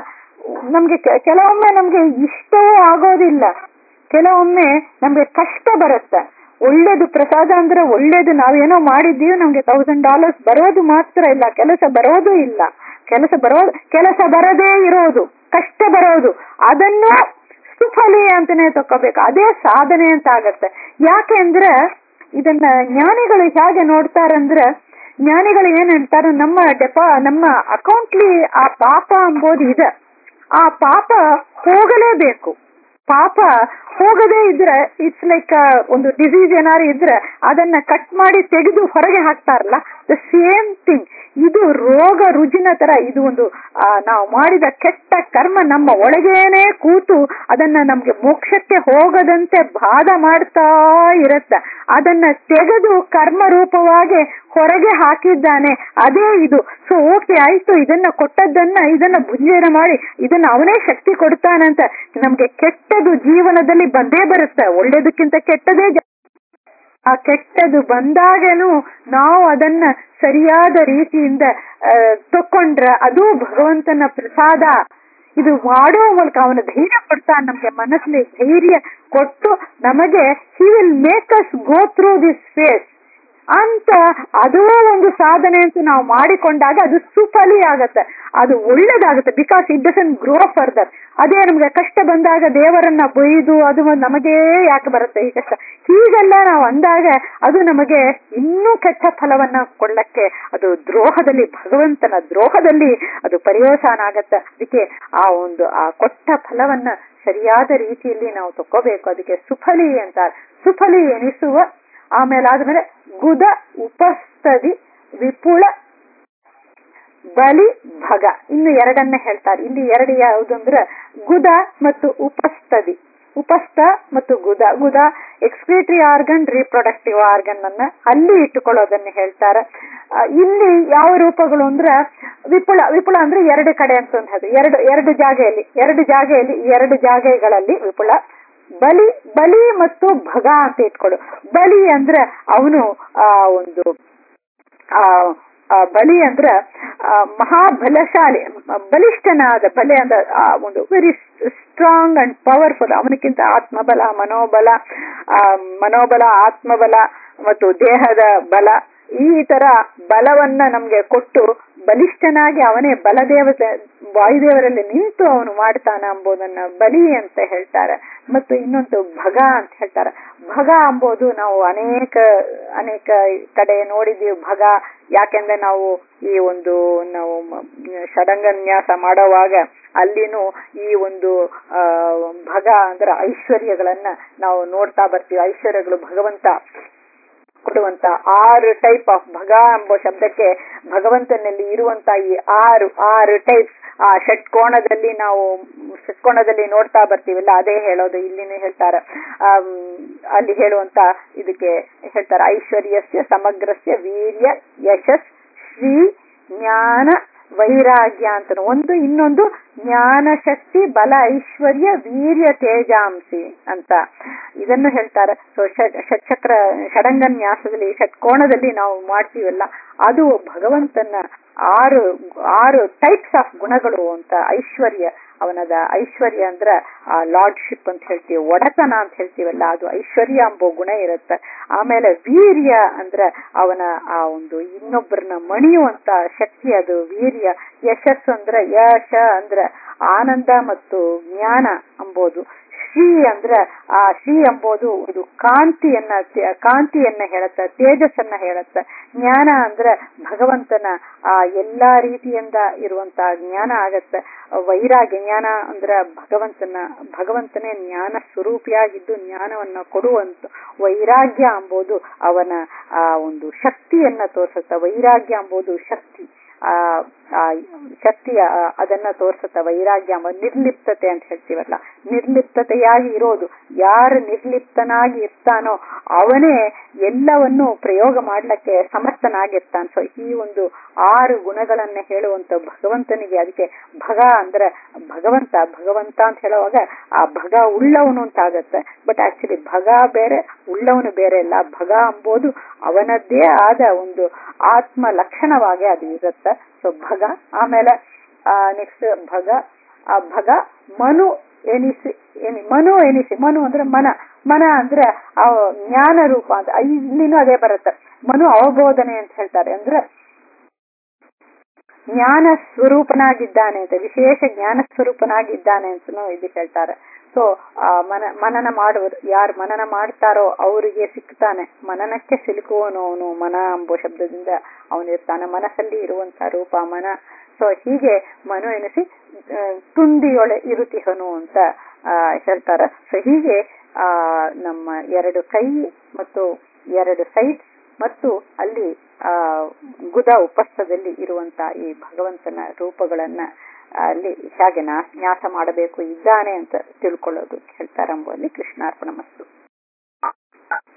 S1: ನಮ್ಗೆ ಕೆ- ಕೆಲವೊಮ್ಮೆ ನಮ್ಗೆ ಇಷ್ಟವೂ ಆಗೋದಿಲ್ಲ ಕೆಲವೊಮ್ಮೆ ನಮ್ಗೆ ಕಷ್ಟ ಬರುತ್ತೆ ಒಳ್ಳೇದು ಪ್ರಸಾದ ಅಂದ್ರೆ ಒಳ್ಳೇದು ನಾವೇನೋ ಮಾಡಿದ್ದೀವಿ ನಮ್ಗೆ ತೌಸಂಡ್ ಡಾಲರ್ಸ್ ಬರೋದು ಮಾತ್ರ ಇಲ್ಲ ಕೆಲಸ ಬರೋದು ಇಲ್ಲ ಕೆಲಸ ಬರೋದು ಕೆಲಸ ಬರದೇ ಇರೋದು ಕಷ್ಟ ಬರೋದು ಅದನ್ನು ಸುಫಲಿ ಅಂತಾನೆ ತಕೋಬೇಕು ಅದೇ ಸಾಧನೆ ಅಂತ ಆಗತ್ತೆ ಯಾಕೆ ಅಂದ್ರೆ ಇದನ್ನ ಜ್ಞಾನಿಗಳು ಹೇಗೆ ನೋಡ್ತಾರಂದ್ರೆ ಜ್ಞಾನಿಗಳು ಏನ್ ಹೇಳ್ತಾರೆ ನಮ್ಮ ಡೆಪಾ ನಮ್ಮ ಅಕೌಂಟ್ಲಿ ಆ ಪಾಪ ಅಂಬೋದು ಇದೆ ಆ ಪಾಪ ಹೋಗಲೇಬೇಕು ಪಾಪ ಹೋಗದೇ ಇದ್ರೆ ಇಟ್ಸ್ ಲೈಕ್ ಒಂದು ಡಿಸೀಸ್ ಏನಾರು ಇದ್ರೆ ಅದನ್ನ ಕಟ್ ಮಾಡಿ ತೆಗೆದು ಹೊರಗೆ ಹಾಕ್ತಾರಲ್ಲ ದ ಸೇಮ್ ಥಿಂಗ್ ಇದು ರೋಗ ರುಜಿನ ತರ ಇದು ಒಂದು ಆ, ನಾವು ಮಾಡಿದ ಕೆಟ್ಟ ಕರ್ಮ ನಮ್ಮ ಒಳಗೇನೆ ಕೂತು ಅದನ್ನ ನಮ್ಗೆ ಮೋಕ್ಷಕ್ಕೆ ಹೋಗದಂತೆ ಬಾಧ ಮಾಡ್ತಾ ಇರತ್ತ ಅದನ್ನ ತೆಗೆದು ಕರ್ಮ ರೂಪವಾಗಿ ಹೊರಗೆ ಹಾಕಿದ್ದಾನೆ ಅದೇ ಇದು ಸೊ ಓಕೆ ಆಯ್ತು ಇದನ್ನ ಕೊಟ್ಟದ್ದನ್ನ ಇದನ್ನ ಭುಂಜನ ಮಾಡಿ ಇದನ್ನ ಅವನೇ ಶಕ್ತಿ ಕೊಡ್ತಾನಂತ ನಮ್ಗೆ ಕೆಟ್ಟದು ಜೀವನದಲ್ಲಿ ಬಂದೇ ಬರುತ್ತೆ ಒಳ್ಳೇದಕ್ಕಿಂತ ಕೆಟ್ಟದೇ ಜಾ- ಆ ಕೆಟ್ಟದು ಬಂದಾಗನು ನಾವು ಅದನ್ನ ಸರಿಯಾದ ರೀತಿಯಿಂದ ಆ, ತಕೊಂಡ್ರ ಅದು ಭಗವಂತನ ಪ್ರಸಾದ ಇದು ಮಾಡೋ ಮೂಲಕ ಅವನ ಧೈರ್ಯ ಕೊಡ್ತಾನೆ ನಮ್ಗೆ ಮನಸ್ಸಲ್ಲಿ ಧೈರ್ಯ ಕೊಟ್ಟು ನಮಗೆ he will make us go through this phase ಅಂತ ಅದೂ ಒಂದು ಸಾಧನೆ ಅಂತ ನಾವು ಮಾಡಿಕೊಂಡಾಗ ಅದು ಸುಫಲಿ ಆಗತ್ತೆ ಅದು ಒಳ್ಳೇದಾಗುತ್ತೆ because it doesn't grow further ಅದೇ ನಮ್ಗೆ ಕಷ್ಟ ಬಂದಾಗ ದೇವರನ್ನ ಬೈದು ಅದು ನಮಗೆ ಯಾಕೆ ಬರುತ್ತೆ ಈ ಕಷ್ಟ ಹೀಗೆಲ್ಲ ನಾವು ಅಂದಾಗ ಅದು ನಮಗೆ ಇನ್ನೂ ಕೆಟ್ಟ ಫಲವನ್ನ ಕೊಡ್ಲಕ್ಕೆ ಅದು ದ್ರೋಹದಲ್ಲಿ ಭಗವಂತನ ದ್ರೋಹದಲ್ಲಿ ಅದು ಪರ್ಯವಸಾನ ಆಗತ್ತೆ ಅದಕ್ಕೆ ಆ ಒಂದು ಆ ಕೊಟ್ಟ ಫಲವನ್ನ ಸರಿಯಾದ ರೀತಿಯಲ್ಲಿ ನಾವು ತಕೋಬೇಕು ಅದಕ್ಕೆ ಸುಫಲಿ ಅಂತಾರೆ ಸುಫಲಿ ಎನಿಸುವ ಆಮೇಲೆ ಆದ್ಮೇಲೆ ಗುದ ಉಪಸ್ಥದಿ ವಿಪುಳ ಬಲಿ ಭಗ ಇನ್ನು ಎರಡನ್ನ ಹೇಳ್ತಾರೆ ಇಲ್ಲಿ ಎರಡು ಯಾವುದು ಅಂದ್ರೆ ಗುದ ಮತ್ತು ಉಪಸ್ಥದಿ ಉಪಸ್ಥ ಮತ್ತು ಗುದ ಗುದ ಎಕ್ಸ್ಕ್ರೀಟರಿ ಆರ್ಗನ್ ರೀಪ್ರೊಡಕ್ಟಿವ್ ಆರ್ಗನ್ ಅನ್ನ ಅಲ್ಲಿ ಇಟ್ಟುಕೊಳ್ಳೋದನ್ನ ಹೇಳ್ತಾರೆ ಆ, ಇಲ್ಲಿ ಯಾವ ರೂಪಗಳು ಅಂದ್ರೆ ವಿಪುಲ ವಿಪುಲ ಅಂದ್ರೆ ಎರಡು ಕಡೆ ಅಂತ ಒಂದು ಹೇಳ್ತಾರೆ. ಎರಡು ಎರಡು ಜಾಗೆಯಲ್ಲಿ ಎರಡು ಜಾಗೆಯಲ್ಲಿ ಎರಡು ಜಾಗೆಗಳಲ್ಲಿ ವಿಪುಲ ಬಲಿ ಬಲಿ ಮತ್ತು ಭಗ ಅಂತ ಇಟ್ಕೊಳ್ಳು ಬಲಿ ಅಂದ್ರೆ ಅವನು ಆ ಒಂದು ಆ ಆ ಬಲಿ ಅಂದ್ರ ಆ, ಮಹಾಬಲಶಾಲಿ ಬಲಿಷ್ಠನಾದ ಬಲೆ ಅಂದ್ರ ಆ ಒಂದು ವೆರಿ ಸ್ಟ್ರಾಂಗ್ ಅಂಡ್ ಪವರ್ಫುಲ್ ಅವನಕ್ಕಿಂತ ಆತ್ಮಬಲ ಮನೋಬಲ ಆ, ಮನೋಬಲ ಆತ್ಮಬಲ ಮತ್ತು ದೇಹದ ಬಲ ಈ ತರ ಬಲವನ್ನ ನಮ್ಗೆ ಕೊಟ್ಟು ಬಲಿಷ್ಠನಾಗಿ ಅವನೇ ಬಲದೇವತೆ ವಾಯುದೇವರಲ್ಲಿ ನಿಂತು ಅವನು ಮಾಡ್ತಾನ ಎಂಬುದನ್ನ ಬಲಿ ಅಂತ ಹೇಳ್ತಾರೆ ಮತ್ತು ಇನ್ನೊಂದು ಭಗ ಅಂತ ಹೇಳ್ತಾರೆ ಭಗ ಎಂಬುದು ನಾವು ಅನೇಕ ಅನೇಕ ಕಡೆ ನೋಡಿದೀವಿ ಭಗ ಯಾಕೆಂದ್ರೆ ನಾವು ಈ ಒಂದು ನಾವು ಮ- ಷಡಂಗನ್ಯಾಸ ಮಾಡುವಾಗ ಅಲ್ಲಿನೂ ಈ ಒಂದು ಆ ಭಗ ಅಂದ್ರೆ ಐಶ್ವರ್ಯಗಳನ್ನ ನಾವು ನೋಡ್ತಾ ಬರ್ತೀವಿ ಐಶ್ವರ್ಯಗಳು ಭಗವಂತ ಕೊಡುವಂತ ಆರು ಟೈಪ್ ಆಫ್ ಭಗ ಎಂಬ ಶಬ್ದಕ್ಕೆ ಭಗವಂತನಲ್ಲಿ ಇರುವಂತ ಈ ಆರು ಆರು ಟೈಪ್ಸ್ ಆ ಷಟ್ಕೋಣದಲ್ಲಿ ನಾವು ಷಟ್ಕೋಣದಲ್ಲಿ ನೋಡ್ತಾ ಬರ್ತೀವಲ್ಲ ಅದೇ ಹೇಳೋದು ಇಲ್ಲಿನೂ ಹೇಳ್ತಾರೆ ಆಮ್, ಅಲ್ಲಿ ಹೇಳುವಂತ ಇದಕ್ಕೆ ಹೇಳ್ತಾರೆ ಐಶ್ವರ್ಯಸ್ಯ ಸಮಗ್ರಸ್ಯ ವೀರ್ಯ ಯಶಸ್ ಶ್ರೀ ಜ್ಞಾನ ವೈರಾಗ್ಯ ಅಂತ ಒಂದು ಇನ್ನೊಂದು ಜ್ಞಾನ ಶಕ್ತಿ ಬಲ ಐಶ್ವರ್ಯ ವೀರ್ಯ ತೇಜಾಂಸಿ ಅಂತ ಇದನ್ನು ಹೇಳ್ತಾರೆ ಸೊ ಷಟ್ಚಕ್ರ ಷಡಂಗನ್ಯಾಸದಲ್ಲಿ ಷಟ್ಕೋಣದಲ್ಲಿ ನಾವು ಮಾಡ್ತೀವಲ್ಲ ಅದು ಭಗವಂತನ ಆರು ಆರು ಟೈಪ್ಸ್ ಆಫ್ ಗುಣಗಳು ಅಂತ ಐಶ್ವರ್ಯ ಅವನದ ಐಶ್ವರ್ಯ ಅಂದ್ರ ಆ ಲಾರ್ಡ್ಶಿಪ್ ಅಂತ ಹೇಳ್ತೀವಿ ಒಡೆತನ ಅಂತ ಹೇಳ್ತೀವಲ್ಲ ಅದು ಐಶ್ವರ್ಯ ಎಂಬ ಗುಣ ಇರುತ್ತೆ ಆಮೇಲೆ ವೀರ್ಯ ಅಂದ್ರ ಅವನ ಆ ಒಂದು ಇನ್ನೊಬ್ಬರನ್ನ ಮಣಿಯುವಂತ ಶಕ್ತಿ ಅದು ವೀರ್ಯ ಯಶಸ್ಸು ಅಂದ್ರ ಯಶ ಅಂದ್ರ ಆನಂದ ಮತ್ತು ಜ್ಞಾನ ಅಂಬೋದು ಶ್ರೀ ಅಂದ್ರ ಆ ಶ್ರೀ ಎಂಬುದು ಒಂದು ಕಾಂತಿಯನ್ನ ತೆ- ಕಾಂತಿಯನ್ನ ಹೇಳತ್ತ ತೇಜಸ್ಸನ್ನ ಹೇಳತ್ತ ಜ್ಞಾನ ಅಂದ್ರ ಭಗವಂತನ ಆ ಎಲ್ಲಾ ರೀತಿಯಿಂದ ಇರುವಂತ ಜ್ಞಾನ ಆಗತ್ತ ವೈರಾಗ್ಯ ಜ್ಞಾನ ಅಂದ್ರ ಭಗವಂತನ ಭಗವಂತನೇ ಜ್ಞಾನ ಸ್ವರೂಪಿಯಾಗಿದ್ದು ಜ್ಞಾನವನ್ನ ಕೊಡುವಂತ ವೈರಾಗ್ಯ ಎಂಬುದು ಅವನ ಆ ಒಂದು ಶಕ್ತಿಯನ್ನ ತೋರಿಸುತ್ತ ವೈರಾಗ್ಯ ಎಂಬುದು ಶಕ್ತಿ ಆ ಆ ಶಕ್ತಿಯ ಆ, ಅದನ್ನ ತೋರ್ಸುತ್ತ ವೈರಾಗ್ಯ ಎಂಬ ನಿರ್ಲಿಪ್ತತೆ ಅಂತ ಹೇಳ್ತೀವಲ್ಲ ನಿರ್ಲಿಪ್ತತೆಯಾಗಿ ಇರೋದು ಯಾರು ನಿರ್ಲಿಪ್ತನಾಗಿ ಇರ್ತಾನೋ ಅವನೇ ಎಲ್ಲವನ್ನು ಪ್ರಯೋಗ ಮಾಡ್ಲಿಕ್ಕೆ ಸಮರ್ಥನಾಗಿರ್ತಾನೆ ಸೊ ಈ ಒಂದು ಆರು ಗುಣಗಳನ್ನ ಹೇಳುವಂತ ಭಗವಂತನಿಗೆ ಅದಕ್ಕೆ ಭಗ ಅಂದ್ರೆ ಭಗವಂತ ಭಗವಂತ ಅಂತ ಹೇಳುವಾಗ ಆ ಭಗ ಉಳ್ಳವನು ಅಂತ ಆಗತ್ತೆ ಬಟ್ ಆಕ್ಚುಲಿ ಭಗ ಬೇರೆ ಉಳ್ಳವನು ಬೇರೆ ಇಲ್ಲ ಭಗ ಎಂಬುದು ಅವನದ್ದೇ ಆದ ಒಂದು ಆತ್ಮ ಲಕ್ಷಣವಾಗಿ ಅದು ಇರುತ್ತೆ ಸೊ ಭಗ ಆಮೇಲೆ ನೆಕ್ಸ್ಟ್ ಭಗ ಆ ಭಗ ಮನು ಎನಿಸಿ ಎನಿ ಮನು ಎನಿಸಿ ಮನು ಅಂದ್ರೆ ಮನ ಮನ ಅಂದ್ರೆ ಆ ಜ್ಞಾನ ರೂಪ ಅಂತ ಇಲ್ಲಿನೂ ಅದೇ ಬರುತ್ತೆ ಮನು ಅವಬೋಧನೆ ಅಂತ ಹೇಳ್ತಾರೆ ಅಂದ್ರೆ ಜ್ಞಾನ ಸ್ವರೂಪನಾಗಿದ್ದಾನೆ ಅಂತ ವಿಶೇಷ ಜ್ಞಾನ ಸ್ವರೂಪನಾಗಿದ್ದಾನೆ ಅಂತನೂ ಇದು ಹೇಳ್ತಾರೆ ಸೊ ಆ ಮನ ಮನನ ಮಾಡುವುದು ಯಾರು ಮನನ ಮಾಡ್ತಾರೋ ಅವರಿಗೆ ಸಿಗ್ತಾನೆ ಮನನಕ್ಕೆ ಸಿಲುಕುವನು ಅವನು ಮನ ಎಂಬ ಶಬ್ದದಿಂದ ಅವನಿರ್ತಾನೆ ಮನಸ್ಸಲ್ಲಿ ಇರುವಂತ ರೂಪ ಮನ ಸೊ ಹೀಗೆ ಮನು ಎನಿಸಿ ತುಂಡಿಯೊಳೆ ಇರುತಿಹನು ಅಂತ ಹೇಳ್ತಾರೆ ಸೊ ಹೀಗೆ ಆ ನಮ್ಮ ಎರಡು ಕೈ ಮತ್ತು ಎರಡು ಸೈಡ್ ಮತ್ತು ಅಲ್ಲಿ ಆ ಗುದ ಉಪಸ್ಥದಲ್ಲಿ ಇರುವಂತ ಈ ಭಗವಂತನ ರೂಪಗಳನ್ನ ಅಲ್ಲಿ ಹೇಗೆ ನ್ಯಾಸ ಮಾಡಬೇಕು ಇದ್ದಾನೆ ಅಂತ ತಿಳ್ಕೊಳ್ಳೋದು ಹೇಳ್ತಾರಂಬುವಲ್ಲಿ ಕೃಷ್ಣಾರ್ಪಣ ಮಸ್ತು